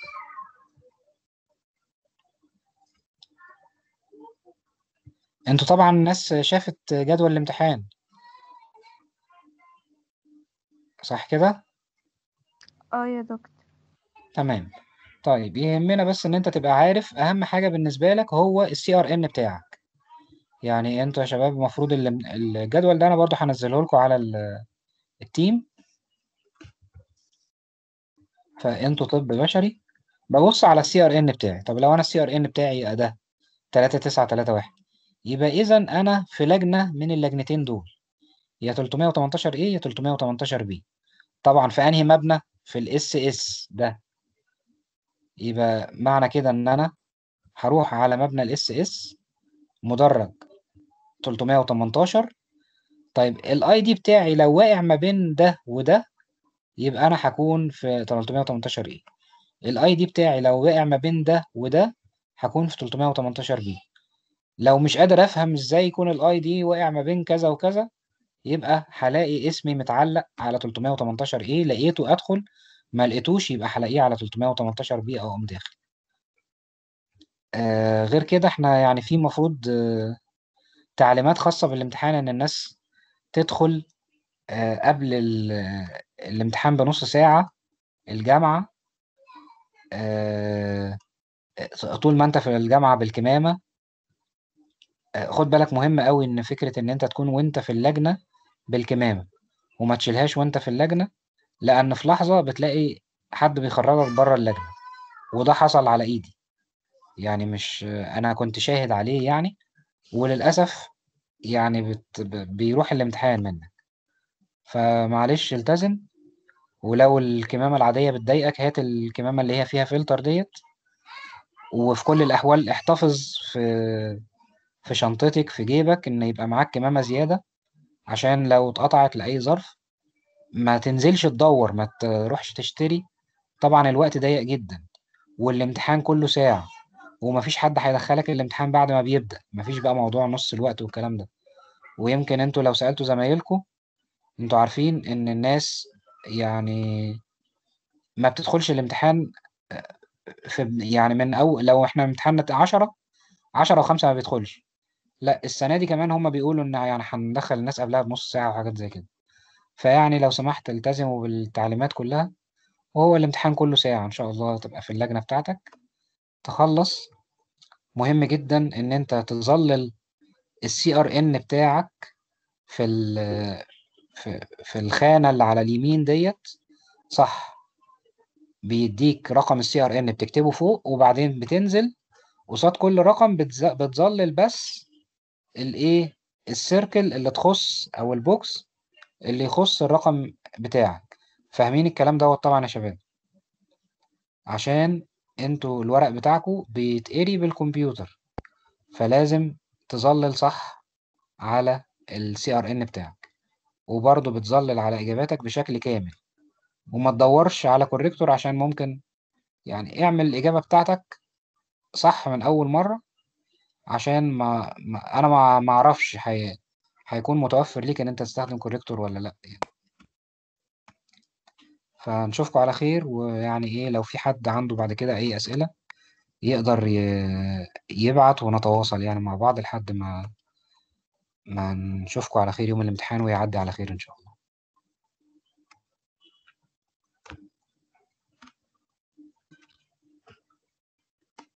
[SPEAKER 1] انتوا طبعا الناس شافت جدول الامتحان صح كده
[SPEAKER 5] اه يا دكتور
[SPEAKER 1] تمام طيب يهمنا بس ان انت تبقى عارف اهم حاجة بالنسبة لك هو السي ار ان بتاعك يعني انتوا يا شباب المفروض ال- الجدول ده انا برضو هنزله لكم على ال- التيم فانتوا طب بشري ببص على السي ار ان بتاعي طب لو انا السي ار ان بتاعي يبقى ده 3931 يبقى اذا انا في لجنة من اللجنتين دول يا 318 ايه يا 318 بي طبعا في انهي مبنى في الاس اس ده يبقى معنى كده ان انا هروح على مبنى الاس اس مدرج 318 طيب الاي دي بتاعي لو واقع ما بين ده وده يبقى انا هكون في 318 ايه الاي دي بتاعي لو واقع ما بين ده وده هكون في 318 بي لو مش قادر افهم ازاي يكون الاي دي واقع ما بين كذا وكذا يبقى هلاقي اسمي متعلق على 318 ايه لقيته ادخل ما لقيتوش يبقى هلاقيه على 318 بي او اقوم داخل آه غير كده احنا يعني في مفروض آه تعليمات خاصة بالامتحان ان الناس تدخل آه قبل ال- آه، الامتحان بنص ساعة الجامعة آه طول ما انت في الجامعة بالكمامة آه، خد بالك مهم قوي ان فكرة ان انت تكون وانت في اللجنة بالكمامة وما تشيلهاش وانت في اللجنة لان في لحظة بتلاقي حد بيخرجك بره اللجنة وده حصل على ايدي يعني مش انا كنت شاهد عليه يعني وللاسف يعني بت... ب- بيروح الامتحان منك فمعلش التزم ولو الكمامة العادية بتضايقك هات الكمامة اللي هي فيها فلتر ديت وفي كل الأحوال احتفظ في في شنطتك في جيبك إن يبقى معاك كمامة زيادة عشان لو اتقطعت لأي ظرف ما تنزلش تدور ما تروحش تشتري طبعا الوقت ضيق جدا والامتحان كله ساعة ومفيش حد هيدخلك الامتحان بعد ما بيبدأ مفيش بقى موضوع نص الوقت والكلام ده ويمكن انتوا لو سألتوا زمايلكم انتوا عارفين ان الناس يعني ما بتدخلش الامتحان في يعني من أو لو احنا امتحاننا عشرة عشرة وخمسة ما بيدخلش لا السنة دي كمان هم بيقولوا ان يعني هندخل الناس قبلها بنص ساعة وحاجات زي كده فيعني لو سمحت التزموا بالتعليمات كلها وهو الامتحان كله ساعة ان شاء الله تبقى في اللجنة بتاعتك تخلص مهم جدا ان انت تظلل السي ار ان بتاعك في ال في في الخانة اللي على اليمين ديت صح بيديك رقم السي ار ان بتكتبه فوق وبعدين بتنزل قصاد كل رقم بتز- بتظلل بس الايه السيركل اللي تخص او البوكس اللي يخص الرقم بتاعك فاهمين الكلام دوت طبعا يا شباب عشان انتوا الورق بتاعكوا بيتقري بالكمبيوتر فلازم تظلل صح على السي ار ان بتاعك وبرضه بتظلل على اجاباتك بشكل كامل وما تدورش على كوريكتور عشان ممكن يعني اعمل الاجابه بتاعتك صح من اول مره عشان ما, ما انا ما ما اعرفش حي... هيكون متوفر ليك ان انت تستخدم كوريكتور ولا لا يعني. فنشوفكم على خير ويعني ايه لو في حد عنده بعد كده اي اسئله يقدر ي... يبعت ونتواصل يعني مع بعض لحد ما ما نشوفكم على خير يوم الامتحان ويعدي على خير ان شاء الله